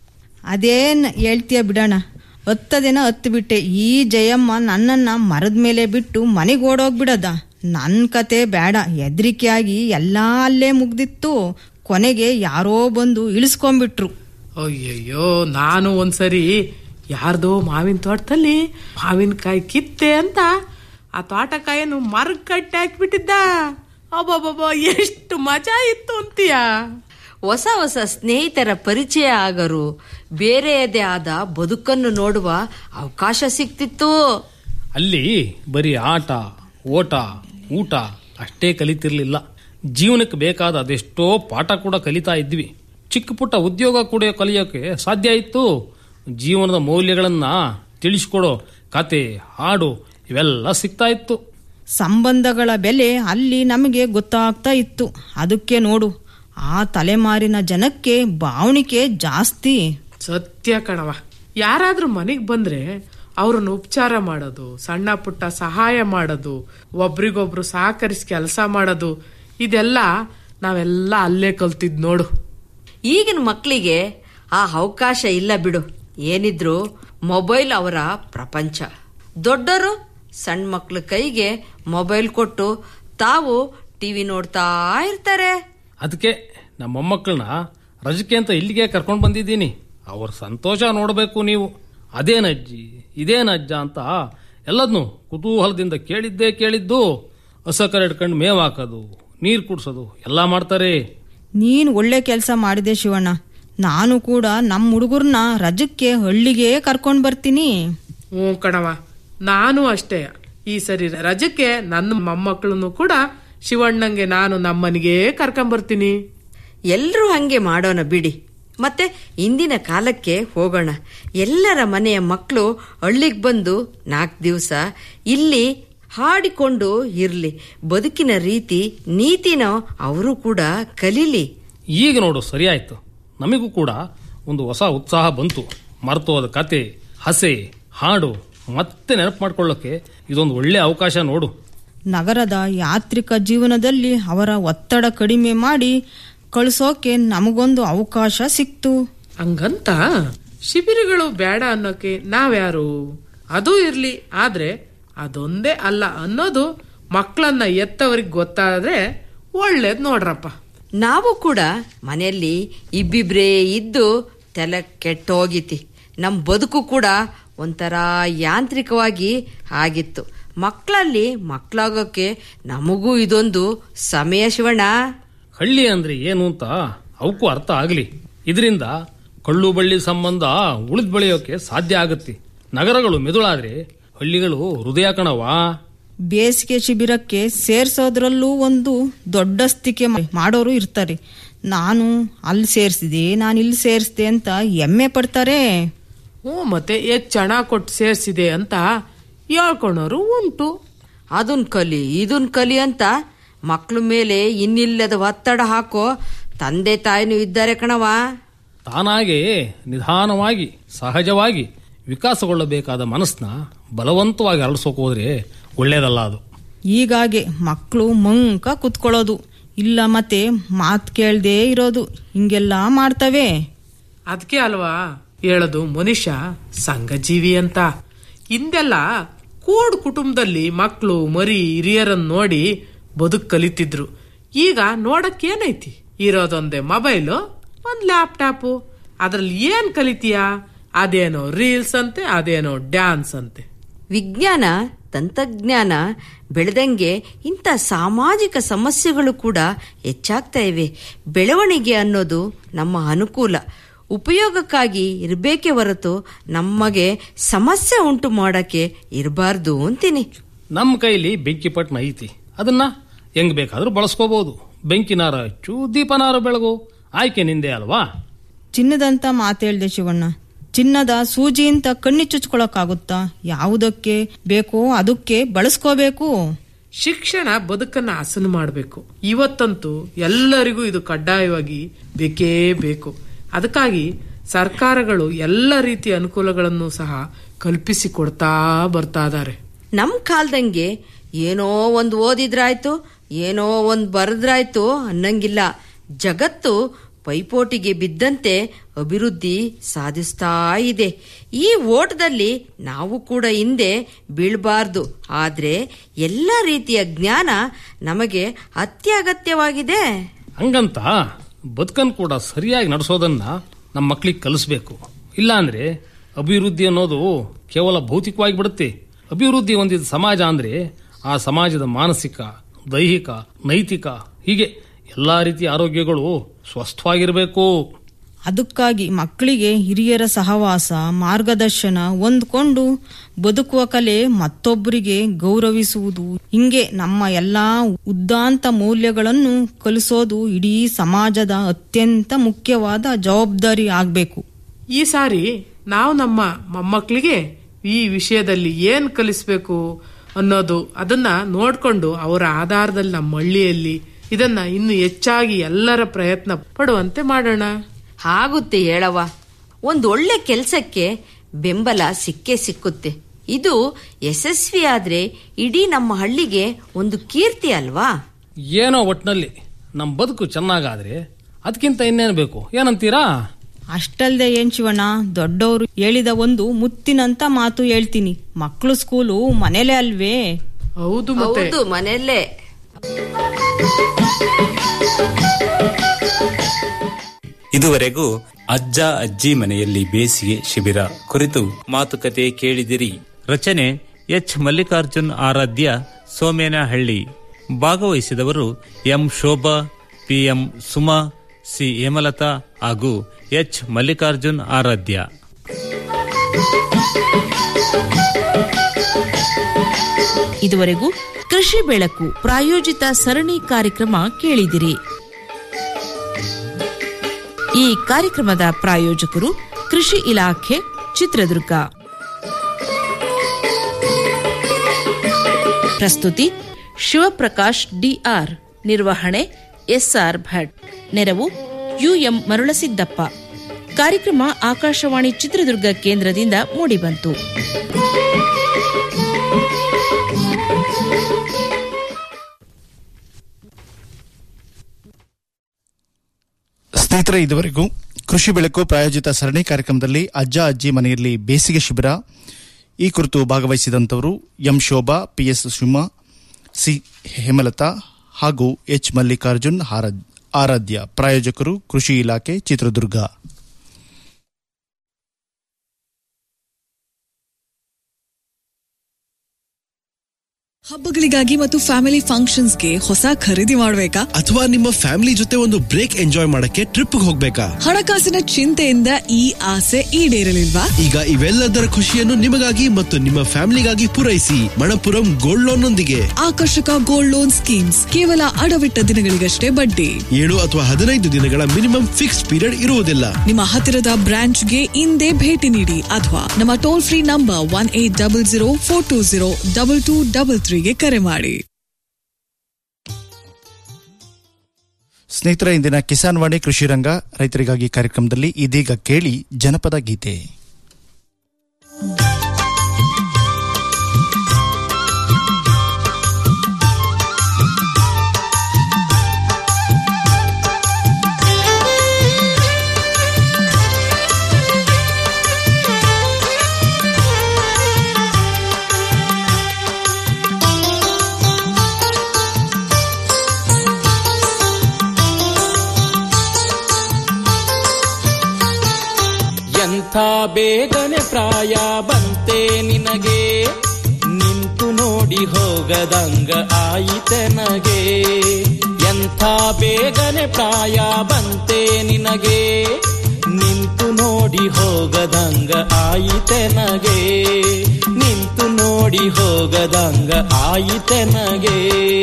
ಅದೇನ್ ಹೇಳ್ತೀಯ ಬಿಡೋಣ ಹತ್ತ ದಿನ ಹತ್ತು ಬಿಟ್ಟೆ ಈ ಜಯಮ್ಮ ನನ್ನನ್ನ ಮರದ ಮೇಲೆ ಬಿಟ್ಟು ಮನೆಗೆ ಓಡೋಗ್ಬಿಡದ ನನ್ನ ಕತೆ ಬೇಡ ಹೆದ್ರಿಕೆಯಾಗಿ ಎಲ್ಲಾ ಅಲ್ಲೇ ಮುಗ್ದಿತ್ತು ಕೊನೆಗೆ ಯಾರೋ ಬಂದು ಇಳಿಸ್ಕೊಂಡ್ಬಿಟ್ರು ಅಯ್ಯಯ್ಯೋ ನಾನು ಒಂದ್ಸರಿ ಯಾರ್ದೋ ಮಾವಿನ ತೋಟದಲ್ಲಿ ಮಾವಿನಕಾಯಿ ಕಿತ್ತೆ ಅಂತ ಆ ತೋಟಕಾಯನ್ನು ಮರಗ್ ಕಟ್ಟಿ ಹಾಕ್ಬಿಟ್ಟಿದ್ದ ಅಬ್ಬಬ್ಬಬ್ಬ ಎಷ್ಟು ಮಜಾ ಇತ್ತು ಅಂತೀಯ ಹೊಸ ಹೊಸ ಸ್ನೇಹಿತರ ಪರಿಚಯ ಆಗರು ಬೇರೆಯದೇ ಆದ ಬದುಕನ್ನು ನೋಡುವ ಅವಕಾಶ ಸಿಕ್ತಿತ್ತು ಅಲ್ಲಿ ಬರೀ ಆಟ ಓಟ ಊಟ ಅಷ್ಟೇ ಕಲಿತಿರ್ಲಿಲ್ಲ ಜೀವನಕ್ಕೆ ಬೇಕಾದ ಅದೆಷ್ಟೋ ಪಾಠ ಕೂಡ ಕಲಿತಾ ಇದ್ವಿ ಚಿಕ್ಕ ಪುಟ್ಟ ಉದ್ಯೋಗ ಕೂಡ ಕಲಿಯೋಕೆ ಸಾಧ್ಯ ಇತ್ತು ಜೀವನದ ಮೌಲ್ಯಗಳನ್ನ ತಿಳಿಸ್ಕೊಡೋ ಕತೆ ಹಾಡು ಇವೆಲ್ಲ ಸಿಗ್ತಾ ಇತ್ತು ಸಂಬಂಧಗಳ ಬೆಲೆ ಅಲ್ಲಿ ನಮಗೆ ಗೊತ್ತಾಗ್ತಾ ಇತ್ತು ಅದಕ್ಕೆ ನೋಡು ಆ ತಲೆಮಾರಿನ ಜನಕ್ಕೆ ಭಾವಣಿಕೆ ಜಾಸ್ತಿ ಸತ್ಯ ಕಣವ ಯಾರಾದ್ರೂ ಮನೆಗ್ ಬಂದ್ರೆ ಅವ್ರನ್ನ ಉಪಚಾರ ಮಾಡೋದು ಸಣ್ಣ ಪುಟ್ಟ ಸಹಾಯ ಮಾಡೋದು ಒಬ್ರಿಗೊಬ್ರು ಸಹಕರಿಸಿ ಕೆಲಸ ಮಾಡೋದು ಇದೆಲ್ಲ ನಾವೆಲ್ಲ ಅಲ್ಲೇ ಕಲ್ತಿದ್ ನೋಡು ಈಗಿನ ಮಕ್ಕಳಿಗೆ ಆ ಅವಕಾಶ ಇಲ್ಲ ಬಿಡು ಏನಿದ್ರು ಮೊಬೈಲ್ ಅವರ ಪ್ರಪಂಚ ದೊಡ್ಡರು ಸಣ್ಣ ಮಕ್ಳ ಕೈಗೆ ಮೊಬೈಲ್ ಕೊಟ್ಟು ತಾವು ಟಿವಿ ನೋಡ್ತಾ ಇರ್ತಾರೆ ಅದಕ್ಕೆ ನಮ್ಮ ಮೊಮ್ಮಕ್ಕಳನ್ನ ರಜಕ್ಕೆ ಅಂತ ಇಲ್ಲಿಗೆ ಕರ್ಕೊಂಡು ಬಂದಿದ್ದೀನಿ ಅವ್ರ ಸಂತೋಷ ನೋಡಬೇಕು ನೀವು ಅದೇನಜ್ಜಿ ಇದೇನಜ್ಜ ಅಂತ ಎಲ್ಲದನ್ನು ಕುತೂಹಲದಿಂದ ಕೇಳಿದ್ದೇ ಕೇಳಿದ್ದು ಹಸ ಕರಡ್ಕೊಂಡು ಮೇವ್ ಹಾಕೋದು ನೀರು ಕುಡ್ಸೋದು ಎಲ್ಲ ಮಾಡ್ತಾರೆ ನೀನ್ ಒಳ್ಳೆ ಕೆಲಸ ಮಾಡಿದೆ ಶಿವಣ್ಣ ನಾನು ಕೂಡ ನಮ್ಮ ಹುಡುಗರ್ನ ರಜಕ್ಕೆ ಹಳ್ಳಿಗೆ ಕರ್ಕೊಂಡ್ ಬರ್ತೀನಿ ಹ್ಞೂ ಕಣವ ನಾನು ಅಷ್ಟೇ ಈ ಸರಿ ರಜಕ್ಕೆ ನನ್ನ ಮೊಮ್ಮಕ್ಕಳನ್ನು ಕೂಡ ಶಿವಣ್ಣಂಗೆ ನಾನು ನಮ್ಮನಿಗೆ ಕರ್ಕೊಂಬರ್ತೀನಿ ಎಲ್ರೂ ಹಂಗೆ ಮಾಡೋಣ ಬಿಡಿ ಮತ್ತೆ ಇಂದಿನ ಕಾಲಕ್ಕೆ ಹೋಗೋಣ ಎಲ್ಲರ ಮನೆಯ ಮಕ್ಕಳು ಹಳ್ಳಿಗೆ ಬಂದು ನಾಲ್ಕು ದಿವಸ ಇಲ್ಲಿ ಹಾಡಿಕೊಂಡು ಇರ್ಲಿ ಬದುಕಿನ ರೀತಿ ನೀತಿನ ಅವರು ಕೂಡ ಕಲೀಲಿ ಈಗ ನೋಡು ಸರಿಯಾಯ್ತು ನಮಗೂ ಕೂಡ ಒಂದು ಹೊಸ ಉತ್ಸಾಹ ಬಂತು ಮರ್ತೋದ ಕತೆ ಹಸೆ ಹಾಡು ಮತ್ತೆ ನೆನಪು ಮಾಡ್ಕೊಳ್ಳೋಕೆ ಇದೊಂದು ಒಳ್ಳೆ ಅವಕಾಶ ನೋಡು ನಗರದ ಯಾತ್ರಿಕ ಜೀವನದಲ್ಲಿ ಅವರ ಒತ್ತಡ ಕಡಿಮೆ ಮಾಡಿ ಕಳಿಸೋಕೆ ನಮಗೊಂದು ಅವಕಾಶ ಸಿಕ್ತು ಹಂಗಂತ ಶಿಬಿರಗಳು ಬೇಡ ಅನ್ನೋಕೆ ನಾವ್ಯಾರು ಅದೂ ಇರ್ಲಿ ಆದ್ರೆ ಅದೊಂದೇ ಅಲ್ಲ ಅನ್ನೋದು ಮಕ್ಕಳನ್ನ ಎತ್ತವರಿಗೆ ಗೊತ್ತಾದ್ರೆ ಒಳ್ಳೇದ್ ನೋಡ್ರಪ್ಪ ನಾವು ಕೂಡ ಮನೆಯಲ್ಲಿ ಇಬ್ಬಿಬ್ರೇ ಇದ್ದು ತಲೆ ಕೆಟ್ಟೋಗಿತಿ ನಮ್ಮ ಬದುಕು ಕೂಡ ಒಂಥರ ಯಾಂತ್ರಿಕವಾಗಿ ಆಗಿತ್ತು ಮಕ್ಕಳಲ್ಲಿ ಮಕ್ಕಳಾಗೋಕ್ಕೆ ನಮಗೂ ಇದೊಂದು ಸಮಯ ಶಿವಣ್ಣ ಹಳ್ಳಿ ಅಂದ್ರೆ ಏನು ಅಂತ ಅವಕ್ಕೂ ಅರ್ಥ ಆಗಲಿ ಇದರಿಂದ ಕಳ್ಳು ಬಳ್ಳಿ ಸಂಬಂಧ ಉಳಿದ್ ಬೆಳೆಯೋಕೆ ಸಾಧ್ಯ ಆಗುತ್ತೆ ನಗರಗಳು ಮೆದುಳಾದ್ರೆ ಹಳ್ಳಿಗಳು ಹೃದಯ ಕಣವಾ ಬೇಸಿಗೆ ಶಿಬಿರಕ್ಕೆ ಸೇರ್ಸೋದ್ರಲ್ಲೂ ಒಂದು ದೊಡ್ಡಸ್ತಿಕೆ ಮಾಡೋರು ಇರ್ತಾರೆ ನಾನು ಅಲ್ಲಿ ಸೇರಿಸಿದೆ ನಾನು ಇಲ್ಲಿ ಸೇರಿಸಿದೆ ಅಂತ ಹೆಮ್ಮೆ ಪಡ್ತಾರೆ ಹ್ಞೂ ಮತ್ತೆ ಎಷ್ಟು ಹಣ ಕೊಟ್ಟು ಸೇರ್ಸಿದೆ ಅಂತ ಹೇಳ್ಕೊಳೋರು ಉಂಟು ಅದನ್ ಕಲಿ ಇದನ್ ಕಲಿ ಅಂತ ಮಕ್ಳ ಮೇಲೆ ಇನ್ನಿಲ್ಲದ ಒತ್ತಡ ಹಾಕೋ ತಂದೆ ತಾಯಿನೂ ಇದ್ದಾರೆ ಕಣವಾ ತಾನಾಗೆ ನಿಧಾನವಾಗಿ ಸಹಜವಾಗಿ ವಿಕಾಸಗೊಳ್ಳಬೇಕಾದ ಮನಸ್ಸನ್ನ ಬಲವಂತವಾಗಿ ಅರಳಿಸೋಕೆ ಹೋದ್ರೆ ಒಳ್ಳೇದಲ್ಲ ಅದು ಹೀಗಾಗಿ ಮಕ್ಕಳು ಮಂಕ ಕುತ್ಕೊಳ್ಳೋದು ಇಲ್ಲ ಮತ್ತೆ ಮಾತು ಕೇಳ್ದೇ ಇರೋದು ಹಿಂಗೆಲ್ಲ ಮಾಡ್ತವೆ ಅದಕ್ಕೆ ಅಲ್ವಾ ಹೇಳೋದು ಮನುಷ್ಯ ಸಂಘಜೀವಿ ಅಂತ ಹಿಂದೆಲ್ಲ ಕೂಡ್ ಕುಟುಂಬದಲ್ಲಿ ಮಕ್ಕಳು ಮರಿ ಹಿರಿಯರನ್ನ ನೋಡಿ ಬದುಕು ಕಲಿತಿದ್ರು ಈಗ ನೋಡಕ್ಕೇನೈತಿ ಇರೋದೊಂದೇ ಮೊಬೈಲು ಒಂದ್ ಲ್ಯಾಪ್ಟಾಪು ಅದ್ರಲ್ಲಿ ಏನ್ ಕಲಿತೀಯಾ ಅದೇನೋ ರೀಲ್ಸ್ ಅಂತೆ ಅದೇನೋ ಡ್ಯಾನ್ಸ್ ಅಂತೆ ವಿಜ್ಞಾನ ತಂತ್ರಜ್ಞಾನ ಬೆಳೆದಂಗೆ ಇಂಥ ಸಾಮಾಜಿಕ ಸಮಸ್ಯೆಗಳು ಕೂಡ ಹೆಚ್ಚಾಗ್ತಾ ಇವೆ ಬೆಳವಣಿಗೆ ಅನ್ನೋದು ನಮ್ಮ ಅನುಕೂಲ ಉಪಯೋಗಕ್ಕಾಗಿ ಇರಬೇಕೇ ಹೊರತು ನಮಗೆ ಸಮಸ್ಯೆ ಉಂಟು ಮಾಡಕ್ಕೆ ಇರಬಾರ್ದು ಅಂತೀನಿ ನಮ್ಮ ಕೈಲಿ ಬೆಂಕಿ ಪಟ್ನ ಐತಿ ಅದನ್ನ ಹೆಂಗ್ ಬೇಕಾದ್ರೂ ಬಳಸ್ಕೋಬಹುದು ಬೆಂಕಿನಾರ ಹಚ್ಚು ದೀಪನಾರ ಬೆಳಗು ಆಯ್ಕೆ ನಿಂದೆ ಅಲ್ವಾ ಚಿನ್ನದಂತ ಮಾತೇಳ್ದೆ ಶಿವಣ್ಣ ಚಿನ್ನದ ಸೂಜಿ ಅಂತ ಕಣ್ಣಿ ಚುಚ್ಕೊಳಕ್ಕಾಗುತ್ತಾ ಯಾವುದಕ್ಕೆ ಬೇಕೋ ಅದಕ್ಕೆ ಬಳಸ್ಕೋಬೇಕು ಶಿಕ್ಷಣ ಬದುಕನ್ನ ಹಸನು ಮಾಡಬೇಕು ಇವತ್ತಂತೂ ಎಲ್ಲರಿಗೂ ಇದು ಕಡ್ಡಾಯವಾಗಿ ಬೇಕೇ ಬೇಕು ಅದಕ್ಕಾಗಿ ಸರ್ಕಾರಗಳು ಎಲ್ಲ ರೀತಿಯ ಅನುಕೂಲಗಳನ್ನು ಸಹ ಕಲ್ಪಿಸಿ ಕೊಡ್ತಾ ಬರ್ತಾ ಇದ್ದಾರೆ ನಮ್ ಕಾಲ್ದಂಗೆ ಏನೋ ಒಂದು ಓದಿದ್ರಾಯ್ತು ಏನೋ ಒಂದು ಬರೆದ್ರಾಯ್ತು ಅನ್ನಂಗಿಲ್ಲ ಜಗತ್ತು ಪೈಪೋಟಿಗೆ ಬಿದ್ದಂತೆ ಅಭಿವೃದ್ಧಿ ಸಾಧಿಸ್ತಾ ಇದೆ ಈ ಓಟದಲ್ಲಿ ನಾವು ಕೂಡ ಹಿಂದೆ ಬೀಳ್ಬಾರ್ದು ಆದ್ರೆ ಎಲ್ಲ ರೀತಿಯ ಜ್ಞಾನ ನಮಗೆ ಅತ್ಯಗತ್ಯವಾಗಿದೆ ಹಂಗಂತ ಬದುಕನ್ ಕೂಡ ಸರಿಯಾಗಿ ನಡೆಸೋದನ್ನ ನಮ್ಮ ಮಕ್ಳಿಗೆ ಕಲಿಸ್ಬೇಕು ಇಲ್ಲಾಂದ್ರೆ ಅಭಿವೃದ್ಧಿ ಅನ್ನೋದು ಕೇವಲ ಭೌತಿಕವಾಗಿ ಬಿಡುತ್ತೆ ಅಭಿವೃದ್ಧಿ ಹೊಂದಿದ ಸಮಾಜ ಅಂದ್ರೆ ಆ ಸಮಾಜದ ಮಾನಸಿಕ ದೈಹಿಕ ನೈತಿಕ ಹೀಗೆ ಎಲ್ಲಾ ರೀತಿಯ ಆರೋಗ್ಯಗಳು ಸ್ವಸ್ಥವಾಗಿರಬೇಕು ಅದಕ್ಕಾಗಿ ಮಕ್ಕಳಿಗೆ ಹಿರಿಯರ ಸಹವಾಸ ಮಾರ್ಗದರ್ಶನ ಹೊಂದ್ಕೊಂಡು ಬದುಕುವ ಕಲೆ ಮತ್ತೊಬ್ಬರಿಗೆ ಗೌರವಿಸುವುದು ಹಿಂಗೆ ನಮ್ಮ ಎಲ್ಲಾ ಉದ್ದಾಂತ ಮೌಲ್ಯಗಳನ್ನು ಕಲಿಸೋದು ಇಡೀ ಸಮಾಜದ ಅತ್ಯಂತ ಮುಖ್ಯವಾದ ಜವಾಬ್ದಾರಿ ಆಗ್ಬೇಕು ಈ ಸಾರಿ ನಾವು ನಮ್ಮ ಮೊಮ್ಮಕ್ಕಳಿಗೆ ಈ ವಿಷಯದಲ್ಲಿ ಏನ್ ಕಲಿಸ್ಬೇಕು ಅನ್ನೋದು ಅದನ್ನ ನೋಡ್ಕೊಂಡು ಅವರ ಆಧಾರದಲ್ಲಿ ನಮ್ಮ ಹಳ್ಳಿಯಲ್ಲಿ ಇದನ್ನ ಇನ್ನು ಹೆಚ್ಚಾಗಿ ಎಲ್ಲರ ಪ್ರಯತ್ನ ಪಡುವಂತೆ ಮಾಡೋಣ ಆಗುತ್ತೆ ಹೇಳವ ಒಂದು ಒಳ್ಳೆ ಕೆಲಸಕ್ಕೆ ಬೆಂಬಲ ಸಿಕ್ಕೇ ಸಿಕ್ಕುತ್ತೆ ಇದು ಯಶಸ್ವಿ ಆದ್ರೆ ಇಡೀ ನಮ್ಮ ಹಳ್ಳಿಗೆ ಒಂದು ಕೀರ್ತಿ ಅಲ್ವಾ ಏನೋ ಒಟ್ನಲ್ಲಿ ನಮ್ಮ ಬದುಕು ಚೆನ್ನಾಗಾದ್ರೆ ಅದಕ್ಕಿಂತ ಇನ್ನೇನು ಬೇಕು ಏನಂತೀರಾ ಅಷ್ಟಲ್ದೆ ಏನ್ ಶಿವಣ್ಣ ದೊಡ್ಡವರು ಹೇಳಿದ ಒಂದು ಮುತ್ತಿನಂತ ಮಾತು ಹೇಳ್ತೀನಿ ಮಕ್ಕಳು ಸ್ಕೂಲು ಮನೇಲೆ ಅಲ್ವೇ ಹೌದು ಮತ್ತೆ ಹೌದು ಮನೆಯಲ್ಲೇ ಇದುವರೆಗೂ ಅಜ್ಜ ಅಜ್ಜಿ ಮನೆಯಲ್ಲಿ ಬೇಸಿಗೆ ಶಿಬಿರ ಕುರಿತು ಮಾತುಕತೆ ಕೇಳಿದಿರಿ ರಚನೆ ಎಚ್ ಮಲ್ಲಿಕಾರ್ಜುನ್ ಆರಾಧ್ಯ ಸೋಮೇನಹಳ್ಳಿ ಭಾಗವಹಿಸಿದವರು M Shobha P M Suma C Hemalatha ಹಾಗೂ ಎಚ್ ಮಲ್ಲಿಕಾರ್ಜುನ್ ಆರಾಧ್ಯ ಇದುವರೆಗೂ ಕೃಷಿ ಬೆಳಕು ಪ್ರಾಯೋಜಿತ ಸರಣಿ ಕಾರ್ಯಕ್ರಮ ಕೇಳಿದಿರಿ ಈ ಕಾರ್ಯಕ್ರಮದ ಪ್ರಾಯೋಜಕರು ಕೃಷಿ ಇಲಾಖೆ ಚಿತ್ರದುರ್ಗ ಪ್ರಸ್ತುತಿ ಶಿವಪ್ರಕಾಶ್ ಡಿಆರ್ ನಿರ್ವಹಣೆ ಎಸ್ಆರ್ ಭಟ್ ನೆರವು ಯುಎಂ ಮರುಳಸಿದ್ದಪ್ಪ ಕಾರ್ಯಕ್ರಮ ಆಕಾಶವಾಣಿ ಚಿತ್ರದುರ್ಗ ಕೇಂದ್ರದಿಂದ ಮೂಡಿಬಂತು ಸ್ನೇಹಿತರೆ ಇದುವರೆಗೂ ಕೃಷಿ ಬೆಳಕು ಪ್ರಾಯೋಜಿತ ಸರಣಿ ಕಾರ್ಯಕ್ರಮದಲ್ಲಿ ಅಜ್ಜ ಅಜ್ಜಿ ಮನೆಯಲ್ಲಿ ಬೇಸಿಗೆ ಶಿಬಿರ ಈ ಕುರಿತು ಭಾಗವಹಿಸಿದಂತವರು M Shobha P S Suma C Hemalatha ಹಾಗೂ ಎಚ್ ಮಲ್ಲಿಕಾರ್ಜುನ್ ಹಾರ- ಆರಾಧ್ಯ ಪ್ರಾಯೋಜಕರು ಕೃಷಿ ಇಲಾಖೆ ಚಿತ್ರದುರ್ಗ ಹಬ್ಬಗಳಿಗಾಗಿ ಮತ್ತು ಫ್ಯಾಮಿಲಿ ಫಂಕ್ಷನ್ಸ್ಗೆ ಹೊಸ ಖರೀದಿ ಮಾಡಬೇಕಾ ಅಥವಾ ನಿಮ್ಮ ಫ್ಯಾಮಿಲಿ ಜೊತೆ ಒಂದು ಬ್ರೇಕ್ ಎಂಜಾಯ್ ಮಾಡಕ್ಕೆ ಟ್ರಿಪ್ ಹೋಗ್ಬೇಕಾ ಹಣಕಾಸಿನ ಚಿಂತೆಯಿಂದ ಈ ಆಸೆ ಈಡೇರಲಿಲ್ವಾ ಈಗ ಇವೆಲ್ಲದರ ಖುಷಿಯನ್ನು ನಿಮಗಾಗಿ ಮತ್ತು ನಿಮ್ಮ ಫ್ಯಾಮಿಲಿಗಾಗಿ ಪೂರೈಸಿ ಮಣಪುರಂ ಗೋಲ್ಡ್ ಲೋನ್ ನೊಂದಿಗೆ ಆಕರ್ಷಕ ಗೋಲ್ಡ್ ಲೋನ್ ಸ್ಕೀಮ್ಸ್ ಕೇವಲ ಅಡವಿಟ್ಟ ದಿನಗಳಿಗಷ್ಟೇ ಬಡ್ಡಿ ಏಳು ಅಥವಾ ಹದಿನೈದು ದಿನಗಳ ಮಿನಿಮಮ್ ಫಿಕ್ಸ್ಡ್ ಪೀರಿಯಡ್ ಇರುವುದಿಲ್ಲ ನಿಮ್ಮ ಹತ್ತಿರದ ಬ್ರಾಂಚ್ಗೆ ಇಂದೇ ಭೇಟಿ ನೀಡಿ ಅಥವಾ ನಮ್ಮ toll free number one eight double zero four two zero double two double ತ್ರೀಗೆ ಕರೆ ಮಾಡಿ ಸ್ನೇಹಿತರ ಇಂದಿನ ಕಿಸಾನ್ ವಾಣಿ ಕೃಷಿ ರಂಗ ರೈತರಿಗಾಗಿ ಕಾರ್ಯಕ್ರಮದಲ್ಲಿ ಇದೀಗ ಕೇಳಿ ಜನಪದ ಗೀತೆ ಎಂಥ ಬೇಗನೆ ಪ್ರಾಯ ಬಂತೆ ನಿನಗೆ ನಿಂತು ನೋಡಿ ಹೋಗದಂಗ ಆಯಿತೆನಗೆ ಎಂಥ ಬೇಗನೆ ಪ್ರಾಯ ಬಂತೆ ನಿನಗೆ ನಿಂತು ನೋಡಿ ಹೋಗದಂಗ ಆಯಿತೆನಗೆ ನಿಂತು ನೋಡಿ ಹೋಗದಂಗ ಆಯಿತೆನಗೆ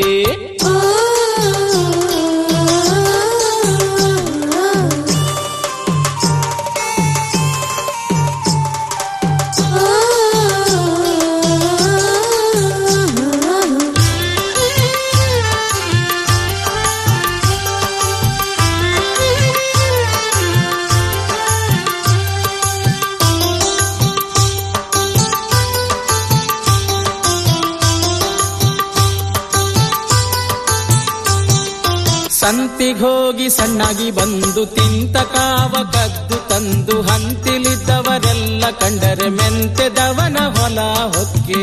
ಸಂತಿಗೋಗಿ ಸಣ್ಣಾಗಿ ಬಂದು ತಿಂತ ಕಾವ ಕದ್ದು ತಂದು ಹಂತಿಲಿದ್ದವರೆಲ್ಲ ಕಂಡರೆ ಮೆಂತೆದವನ ಹೊಲ ಹೊಕ್ಕೆ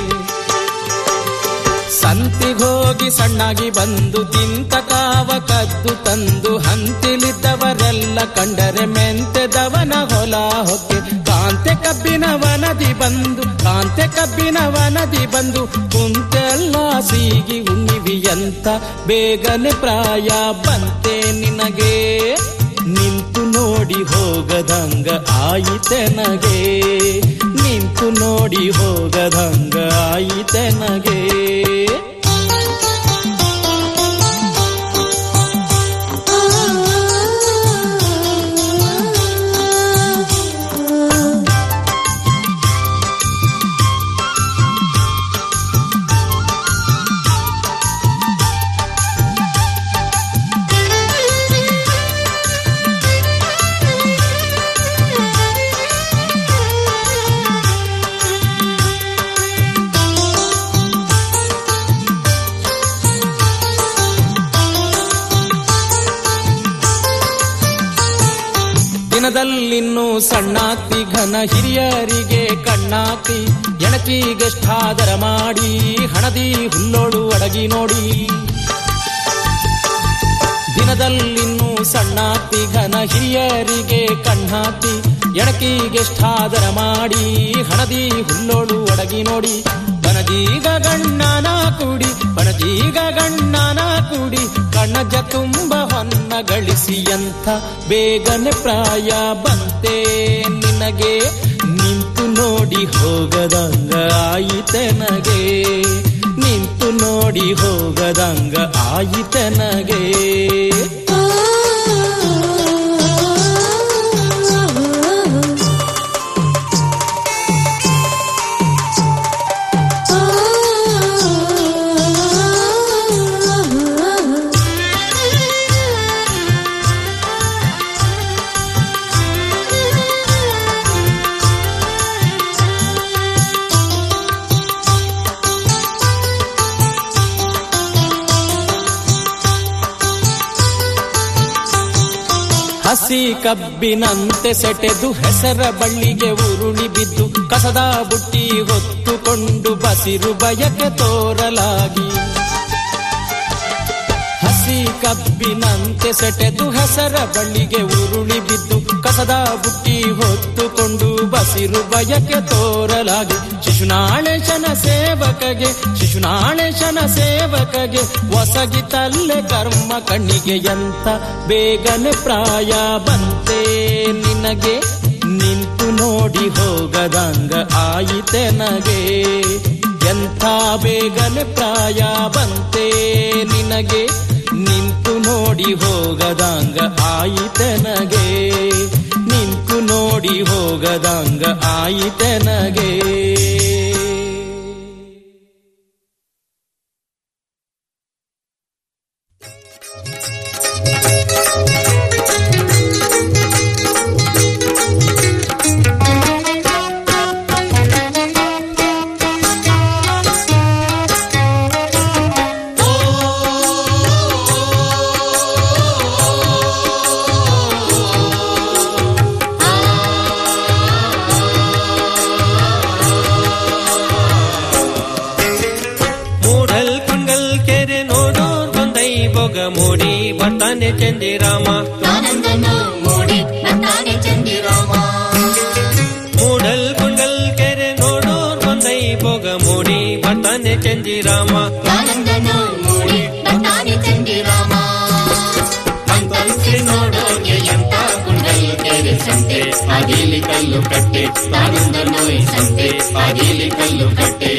ಸಂತಿಗೋಗಿ ಸಣ್ಣಾಗಿ ಬಂದು ತಿಂತ ಕಾವ ಕದ್ದು ತಂದು ಹಂತಿಲಿದ್ದವರೆಲ್ಲ ಕಂಡರೆ ಮೆಂತೆದವನ ಹೊಲ ಹೊಕ್ಕೆ ಕಾಂತೆ ಕಬ್ಬಿನ ವನದಿ ಬಂದು ಕಾಂತೆ ಕಬ್ಬಿನ ವನದಿ ಬಂದು ಕುಂತೆಲ್ಲ ಸೀಗಿ ಉಣ್ಣಿವಿಯಂತ ಬೇಗನೆ ಪ್ರಾಯ ಬಂತೆ ನಿನಗೆ ನಿಂತು ನೋಡಿ ಹೋಗದಂಗ ಆಯಿತೆನಗೆ ನಿಂತು ನೋಡಿ ಹೋಗದಂಗ ಆಯಿತೆನಗೆ ದಿನದಲ್ಲಿನ್ನೂ ಸಣ್ಣಾತಿ ಘನ ಹಿರಿಯರಿಗೆ ಕಣ್ಣಾತಿ ಎಣತಿಗೆಷ್ಟಾದರ ಮಾಡಿ ಹಣದಿ ಹುಲ್ಲೋಳು ಅಡಗಿ ನೋಡಿ ದಿನದಲ್ಲಿನ್ನೂ ಸಣ್ಣಾತಿ ಘನ ಹಿರಿಯರಿಗೆ ಕಣ್ಣಾತಿ ಎಣಕಿಗೆಷ್ಟಾದರ ಮಾಡಿ ಹಣದಿ ಹುಲ್ಲೋಳು ಅಡಗಿ ನೋಡಿ ಬನದಿ ಪಣತೀಗ ಗಣ್ಣನ ಕುಡಿ ಪಣತೀಗ ಗಣ್ಣನ ಕುಡಿ ಕಣಜ ತುಂಬ ಹೊನ್ನ ಗಳಿಸಿ ಎಂಥ ಬೇಗನೆ ಪ್ರಾಯ ಬಂತೆ ನಿನಗೆ ನಿಂತು ನೋಡಿ ಹೋಗದಂಗ ಆಯಿತೆನಗೆ ನಿಂತು ನೋಡಿ ಹೋಗದಂಗ ಆಯಿತೆನಗೆ ಹಸಿ ಕಬ್ಬಿನಂತೆ ಸೆಟೆದು ಹೆಸರ ಬಳ್ಳಿಗೆ ಉರುಳಿ ಬಿದ್ದು ಕಸದ ಬುಟ್ಟಿ ಹೊತ್ತುಕೊಂಡು ಬಸಿರು ಬಯಕೆ ತೋರಲಾಗಿ ಹಸಿ ಕಬ್ಬಿನಂತೆ ಸೆಟೆದು ಹೆಸರ ಬಳ್ಳಿಗೆ ಉರುಳಿ ಬಿದ್ದು ಕಸದ ಬುಟ್ಟಿ ಹೊತ್ತುಕೊಂಡು ಬಸಿರು ಬಯಕೆ ತೋರಲಾಗಿ ಶಿಶುನಾಳೇಶನ ಸೇವಕಗೆ ಶಿಶುನಾಳೇಶನ ಸೇವಕಗೆ ಒಸಗಿತಲ್ಲೆ ಕರ್ಮ ಕಣ್ಣಿಗೆ ಎಂತ ಬೇಗನೆ ಪ್ರಾಯ ಬಂತೆ ನಿನಗೆ ನಿಂತು ನೋಡಿ ಹೋಗದಂಗ ಆಯಿತೆನಗೆ ಎಂಥ ಬೇಗನೆ ಪ್ರಾಯ ಬಂತೆ ನಿನಗೆ ನಿಂತು ನೋಡಿ ಹೋಗದಂಗ ಆಯಿತೆನಗೆ ನಿಂತು ನೋಡಿ ಹೋಗದಂಗ ಆಯಿತೆನಗೆ ಮೂಡಲ್ ಕುಂಡಲ್ ಕೆರೆ ನೋಡೋರ್ ಬಂದೈ ಬೊಗ ಮೂಡಿ ಬರ್ತಾನೆ ಚಂದಿರಾಮ ಮೂಡಲ್ ಕುಂಡಲ್ ಕೆರೆ ನೋಡೋರ್ ಬಂದೈ ಬೊಗ ಮೂಡಿ ಬರ್ತಾನೆ ಚಂದಿರಾಮ ನೋಡೋಗೆ ಎಂತ ಕುಂಡಲ್ ಕೆರೆ ಸಂತೆ ಅದಿಲಿ ಕಲ್ಲು ಕಟ್ಟೆ ತಾನಂದ ನೋಯ್ ಸಂತೆ ಅದಿಲಿ ಕಲ್ಲು ಕಟ್ಟೆ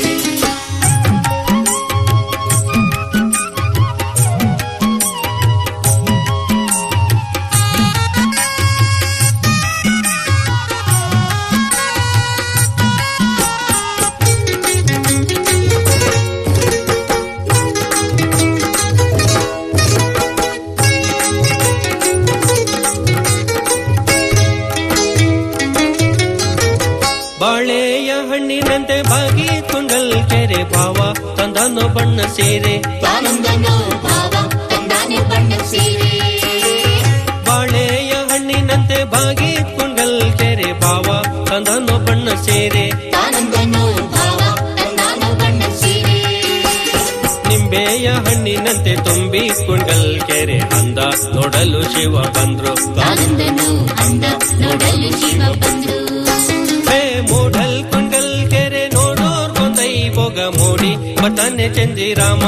ಬಾಳೆಯ ಹಣ್ಣಿನಂತೆ ಬಾಗಿ ಕುಂಡಲ್ ಕೆರೆ ಭಾವ ತಂದನು ಬಣ್ಣ ಸೇರೆ ಬಾಳೆಯ ಹಣ್ಣಿನಂತೆ ಬಾಗಿ ಕುಂಡಲ್ ಕೆರೆ ಭಾವ ತಂದನು ಬಣ್ಣ ಸೇರೆ ನಿಂಬೆಯ ಹಣ್ಣಿನಂತೆ ತುಂಬಿ ಕುಂಡಲ್ ಕೆರೆ ಅಂದ ನೋಡಲು ಶಿವ ಬಂದ್ರು ಹೇ ಮೂಡಲ್ ಕುಂಡಲ್ ಕೆರೆ ನೋಡೋರ್ ಕೊಂದೈ ಬೊಗ ಮೂಡಿ ಬತಾನೆ ಚಂದಿರಾಮ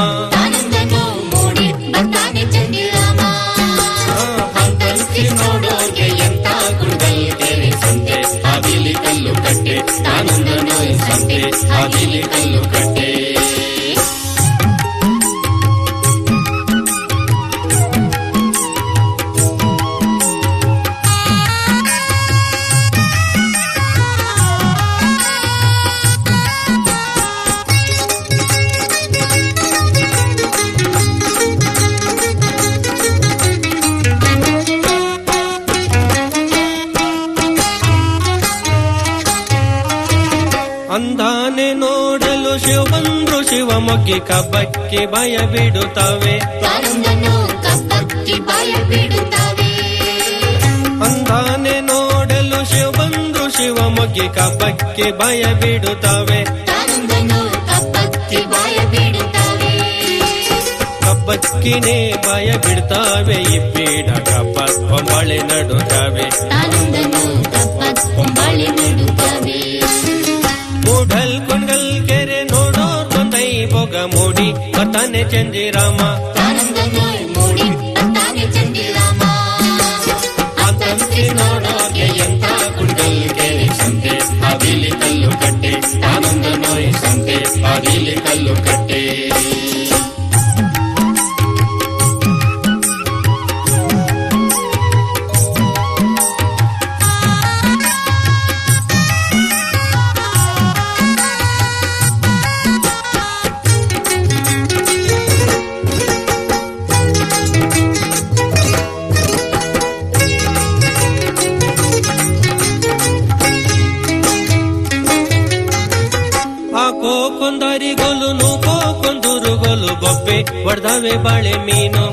ನೋಡೋಗೆ ಎಂತ ಕುಂಡಲ್ ಕೆರೆ ಸಂತೆ ಅದಿಲಿ ಕಲ್ಲು ಕಟ್ಟೆ ಆನಂದ ನೋಯ್ ಸಂತೆ ಅದಿಲಿ ಕಲ್ಲು ಕಟ್ಟೆ ಅಂದಾನೆ ನೋಡಲು ಶಿವ ಬಂದ್ರು ಶಿವ ಮೊಗ್ಗಿ ಕಬ್ಬಕ್ಕೆ ಭಯ ಬಿಡುತ್ತವೆ ಅಂದಾನೆ ನೋಡಲು ಶಿವ ಬಂದ್ರು ಶಿವ ಮೊಗ್ಗಿ ಕಬ್ಬಕ್ಕೆ ಭಯ ಬಿಡುತ್ತವೆ ಕಬ್ಬಕ್ಕಿನೇ ಭಯ ಬಿಡ್ತಾವೆ ಇಬ್ಬೇಡ ಕಬ್ಬ ಕೊಂಬಳೆ ನಡುತ್ತವೆ ಮೂಡಲ್ ಕುಂಡಲ್ ಕೆರೆ ನೋಡೋ ಮೂಡಿ ಬರ್ತಾನೆ ಚಂದಿರಾಮ ಅಂತಂತಿ ನೋಡೋಕೆ ಎಂತ ಕುಂಡಲ್ ಕೆರೆ ಸಂತೆ ಅದಿಲಿ ಕಲ್ಲು ಕಟ್ಟೆ ಆನಂದ ನೋಯ್ ಸಂತೆ ಅದಿಲಿ ಕಲ್ಲು ಕಟ್ಟೆ ಹಾಕೋ ಕೊಂದಾರಿಗೋಲು ನೂಕೋ ಕೊಂದೂರುಗೋಲು ಬೊಬ್ಬೆ ಹೊಡ್ದಾವೆ ಬಾಳೆ ಮೀನು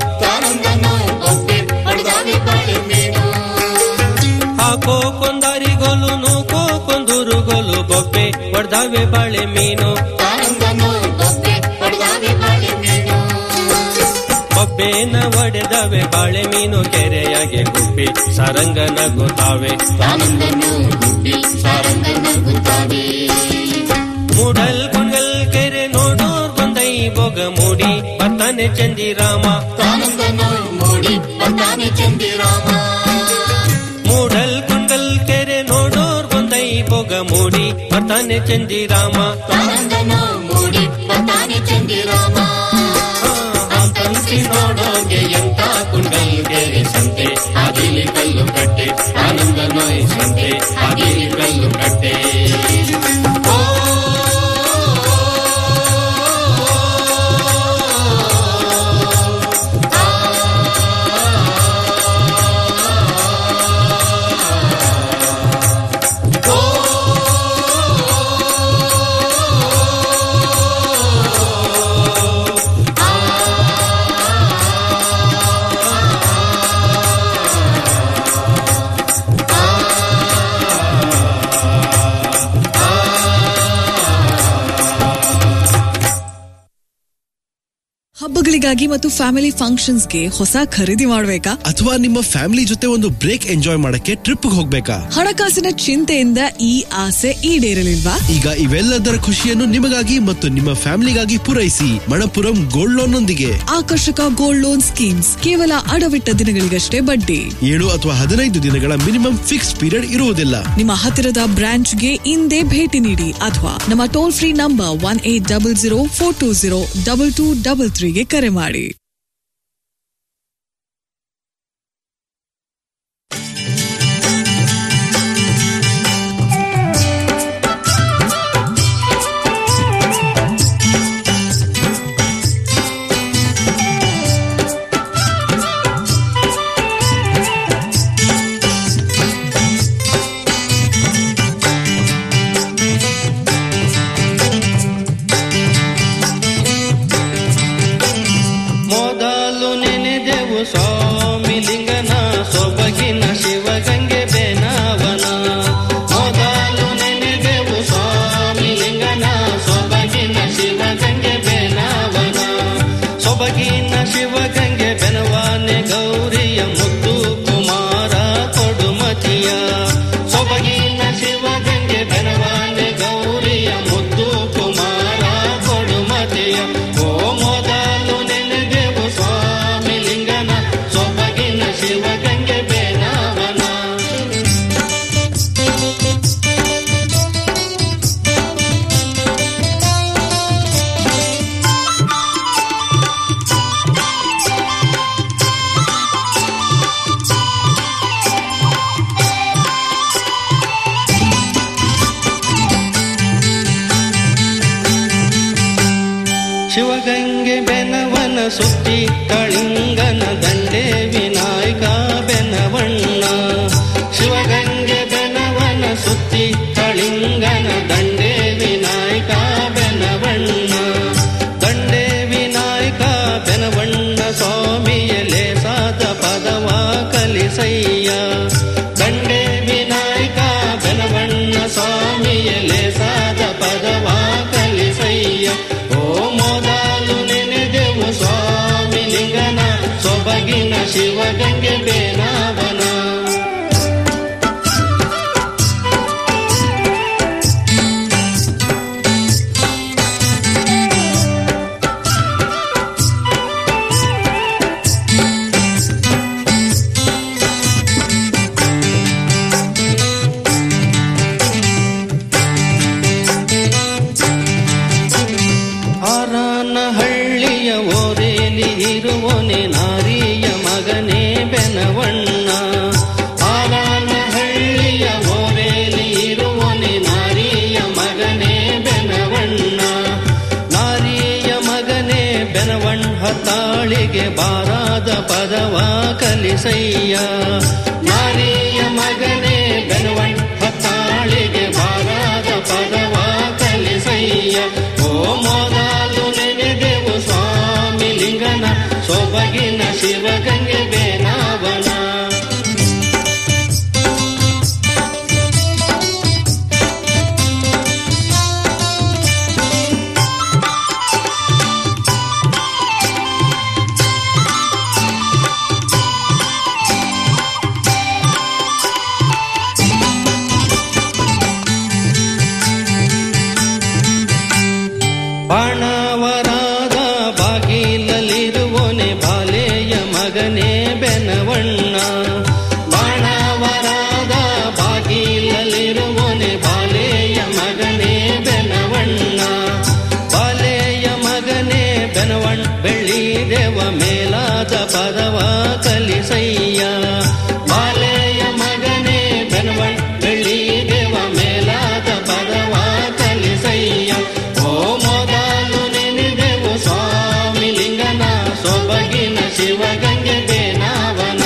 ಹಾಕೋ ಕೊಂದಾರಿಗೋಲು ನೂಕೋ ಕೊಂದೂರುಗೋಲು ಬೊಬ್ಬೆ ಹೊಡ್ದಾವೆ ಬಾಳೆ ಮೀನು ಬೊಬ್ಬೆನ ಒಡೆದವೆ ಬಾಳೆ ಮೀನು ಕೆರೆಯಾಗೆ ಗುಬ್ಬಿ ಸರಂಗನ ಗೊತ್ತಾವೆ ಮೂಡಲ್ ಕುಂಡಲ್ ಕೆರೆ ನೋಡೋರ್ ಬಂದೈ ಬೊಗ ಮೂಡಿ ಬರ್ತಾನೆ ಚಂದಿರಾಮ ಮೂಡಲ್ ಕುಂಡಲ್ ಕೆರೆ ನೋಡೋರ್ ಬಂದೈ ಬೊಗ ಮೂಡಿ ಬರ್ತಾನೆ ಚಂದಿರಾಮ ಅಂತಂತಿ ನೋಡೋಗೆ ಎಂತ ಕುಂಡಲ್ ಕೆರೆ ಸಂತೆ ಅದಿಲಿ ಕಲ್ಲು ಕಟ್ಟೆ ಆನಂದ ನೋಯ್ ಸಂತೆ ಅದಿಲಿ ಕಲ್ಲು ಕಟ್ಟೆ ಹಬ್ಬಗಳಿಗಾಗಿ ಮತ್ತು ಫ್ಯಾಮಿಲಿ ಫಂಕ್ಷನ್ಸ್ಗೆ ಹೊಸ ಖರೀದಿ ಮಾಡ್ಬೇಕಾ ಅಥವಾ ನಿಮ್ಮ ಫ್ಯಾಮಿಲಿ ಜೊತೆ ಒಂದು ಬ್ರೇಕ್ ಎಂಜಾಯ್ ಮಾಡಕ್ಕೆ ಟ್ರಿಪ್ ಹೋಗ್ಬೇಕಾ ಹಣಕಾಸಿನ ಚಿಂತೆಯಿಂದ ಈ ಆಸೆ ಈಡೇರಲಿಲ್ವಾ ಈಗ ಇವೆಲ್ಲದರ ಖುಷಿಯನ್ನು ನಿಮಗಾಗಿ ಮತ್ತು ನಿಮ್ಮ ಫ್ಯಾಮಿಲಿಗಾಗಿ ಪೂರೈಸಿ ಮಣಪುರಂ ಗೋಲ್ಡ್ ಲೋನ್ ನೊಂದಿಗೆ ಆಕರ್ಷಕ ಗೋಲ್ಡ್ ಲೋನ್ ಸ್ಕೀಮ್ಸ್ ಕೇವಲ ಅಡವಿಟ್ಟ ದಿನಗಳಿಗಷ್ಟೇ ಬಡ್ಡಿ ಏಳು ಅಥವಾ ಹದಿನೈದು ದಿನಗಳ ಮಿನಿಮಮ್ ಫಿಕ್ಸ್ ಪೀರಿಯಡ್ ಇರುವುದಿಲ್ಲ ನಿಮ್ಮ ಹತ್ತಿರದ ಬ್ರಾಂಚ್ಗೆ ಇಂದೇ ಭೇಟಿ ನೀಡಿ ಅಥವಾ ನಮ್ಮ toll free number one eight double zero four two zero double two double ತ್ರೀಗೆ ಕರೆ ಮಾಡಿ ಮೊದಲು ನೆನೆದೆವು ಸ್ವಾಮಿ ಲಿಂಗನ ಸೊಬಗಿನ ಶಿವಗಂಗೆ ಬೇನಾವನ ಮೊದಲು ನೆನೆದೆವು ಸ್ವಾಮಿ ಲಿಂಗನ ಸೊಬಗಿನ ಶಿವಗಂಗೆ ಬೇನಾವನ ಸೊಬಗಿನ ಶಿವಗಂಗೆ ಬೆನವಾನೆ ಗೌರಿಯ ಮುದ್ದು ಕುಮಾರ ಕೊಡುಮತಿಯ ಸೊಬಗಿನ ಶಿವಗಂಗೆ ಬೆನವಾನೆ ಗೌರಿಯ ಮುದ್ದು ಕುಮಾರ ಕೊಡುಮತಿಯ ಓ ಮೊದಲು ನೆನೆದೆವು ಸ್ವಾಮಿ ಲಿಂಗನ ಸೊಬಗಿನ ಶಿವಗಂಗೆ ಬೇನಾವನ ಶಿವಗಂಗೆ ಬೆನವನ ಸುತ್ತಿ ಕಳಿಂಗನ ದಂಡೆ ವಿನಾಯಕ ಬೆನವಣ್ಣ ಶಿವಗಂಗೆ ಬೆನವನ ಸುತ್ತಿ ಕಳಿಂಗನ ದಂಡೆ ವಿನಾಯಕ ಬೆನವಣ್ಣ ದಂಡೆ ವಿನಾಯಕ ಬೆನವಣ್ಣ ಸ್ವಾಮಿಯಲೆ ಸಾದ ಪದವ ಕಲಿಸಯ್ಯ ದಂಡೆ ವಿನಾಯಕ ಬೆನವಣ್ಣ ಸ್ವಾಮಿಯಲೆ ಸಾದ ಪದವ ಕಲಿಸಯ್ಯ ಓ ಮೊದಲು ನೆನೆದೆವು ಸ್ವಾಮಿ ಲಿಂಗನ ಸೊಬಗಿನ ಶಿವಗಂಗೆ ಬೇನಾವನ ಬಾರಾದ ಪದವ ಕಲಿಸಯ್ಯ ನಾರಿಯ ಮಗನೇ ಬೆನವಣ್ ಹೊತ್ತಾಳಿಗೆ ಬಾರಾದ ಪದವ ಕಲಿಸಯ್ಯ ಓ ಮೊದಲು ನೆನೆದೆವು ಸ್ವಾಮಿ ಲಿಂಗನ ಸೊಬಗಿನ ಶಿವಗಂಗೆ ಬೇನಾವನ ಬಾಣವರಾದ ಬಾಗಿಲಲ್ಲಿರುವನೆ ಬಾಲೆಯ ಮಗನೇ ಬೆನವಣ್ಣ ಬಾಣವರಾದ ಬಾಗಿಲಲ್ಲಿರುವನೆ ಬಾಲೆಯ ಮಗನೇ ಬೆನವಣ್ಣ ಬಾಲೆಯ ಮಗನೇ ಬೆನವಣ್ಣ ಬೆಳ್ಳಿದೇವ ಮೇಲಾದ ಪದವ ಕಲಿಸಯ್ಯ ಬಾಲೆಯ ಮಗನೇ ಬೆನವಣ್ಣ ಬೆಳ್ಳಿದೇವ ಮೇಲಾದ ಪದವ ಕಲಿಸಯ್ಯ ಓ ಮೊದಲು ನೆನೆದೆವು ಸ್ವಾಮಿ ಲಿಂಗನ ಸೊಬಗಿನ ಶಿವಗಂಗೆ ಬೇನಾವನ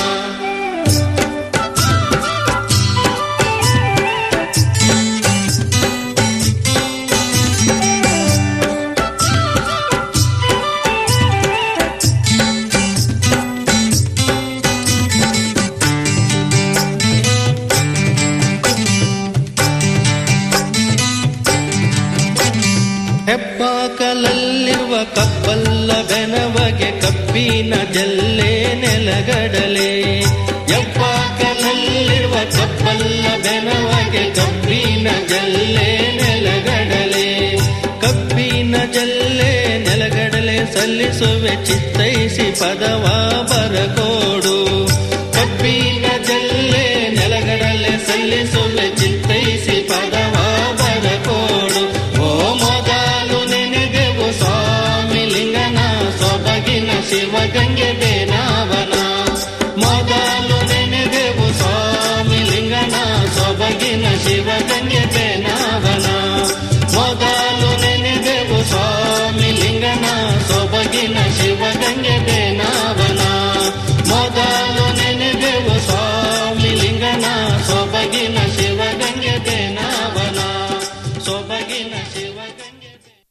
ಹೆಬ್ಬಾಕಲಲ್ಲಿರುವ ಕಪ್ಪಲ್ಲ ಬೆನವಗೆ ಕಬ್ಬಿನ ಜಲ್ಲೆ ನೆಲಗಡಲೆ ಹೆಬ್ಬಾಕಲಲ್ಲಿರುವ ಕಪ್ಪಲ್ಲ ಬೆನವಗೆ ಕಬ್ಬಿನ ಜಲ್ಲೆ ನೆಲಗಡಲೆ ಕಬ್ಬಿನ ಜಲ್ಲೆ ನೆಲಗಡಲೆ ಸಲ್ಲಿಸುವೆ ಚಿತ್ತೈಸಿ ಪದವ ಬರಕೋಡು ಕಬ್ಬಿನ ಜಲ್ಲೆ ನೆಲಗಡಲೆ ಸಲ್ಲಿಸುವೆ ಚಿತ್ತೈಸಿ ಪದವ ಬರಕೋಡು ಓ ಮೊದಲು ನೆನೆದೆವು ಸ್ವಾಮಿ ಲಿಂಗನ ಸೊಬಗಿನ ಶಿವಗಂಗೆ ಬೇನಾವನ ಮೊದಲು ನೆನೆದೆವು ಸ್ವಾಮಿ ಲಿಂಗನ ಸೊಬಗಿನ ಶಿವಗಂಗೆ ಬೇನಾವನ ಮೊದಲು ನೆನೆದೆವು ಸ್ವಾಮಿ ಲಿಂಗನ ಸೊಬಗಿನ ಶಿವಗಂಗೆ ಬೇನಾವನ ಮೊದಲು ನೆನೆದೆವು ಸ್ವಾಮಿ ಲಿಂಗನ ಸೊಬಗಿನ ಶಿವಗಂಗೆ ಬೇನಾವನ ಸೊಬಗಿನ ಶಿವಗಂಗೆ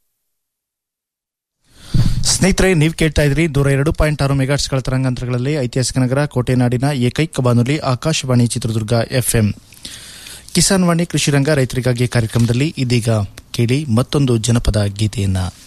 ಸ್ನೇಹಿತರೆ ನೀವು ಕೇಳ್ತಾ ಇದ್ರಿ ದೂರ ಎರಡು ಪಾಯಿಂಟ್ ಆರು ಮೆಗಾಟ್ಸ್ಗಳ ತರಂಗಾಂತರಗಳಲ್ಲಿ ಐತಿಹಾಸಿಕ ನಗರ ಕೋಟೆನಾಡಿನ ಏಕೈಕ ಬಾನುಲಿ ಆಕಾಶವಾಣಿ ಚಿತ್ರದುರ್ಗ ಎಫ್ಎಂ ಕಿಸಾನ್ ವಾಣಿ ಕೃಷಿ ರಂಗ ರೈತರಿಗಾಗಿ ಕಾರ್ಯಕ್ರಮದಲ್ಲಿ ಇದೀಗ ಕೇಳಿ ಮತ್ತೊಂದು ಜನಪದ ಗೀತೆಯನ್ನ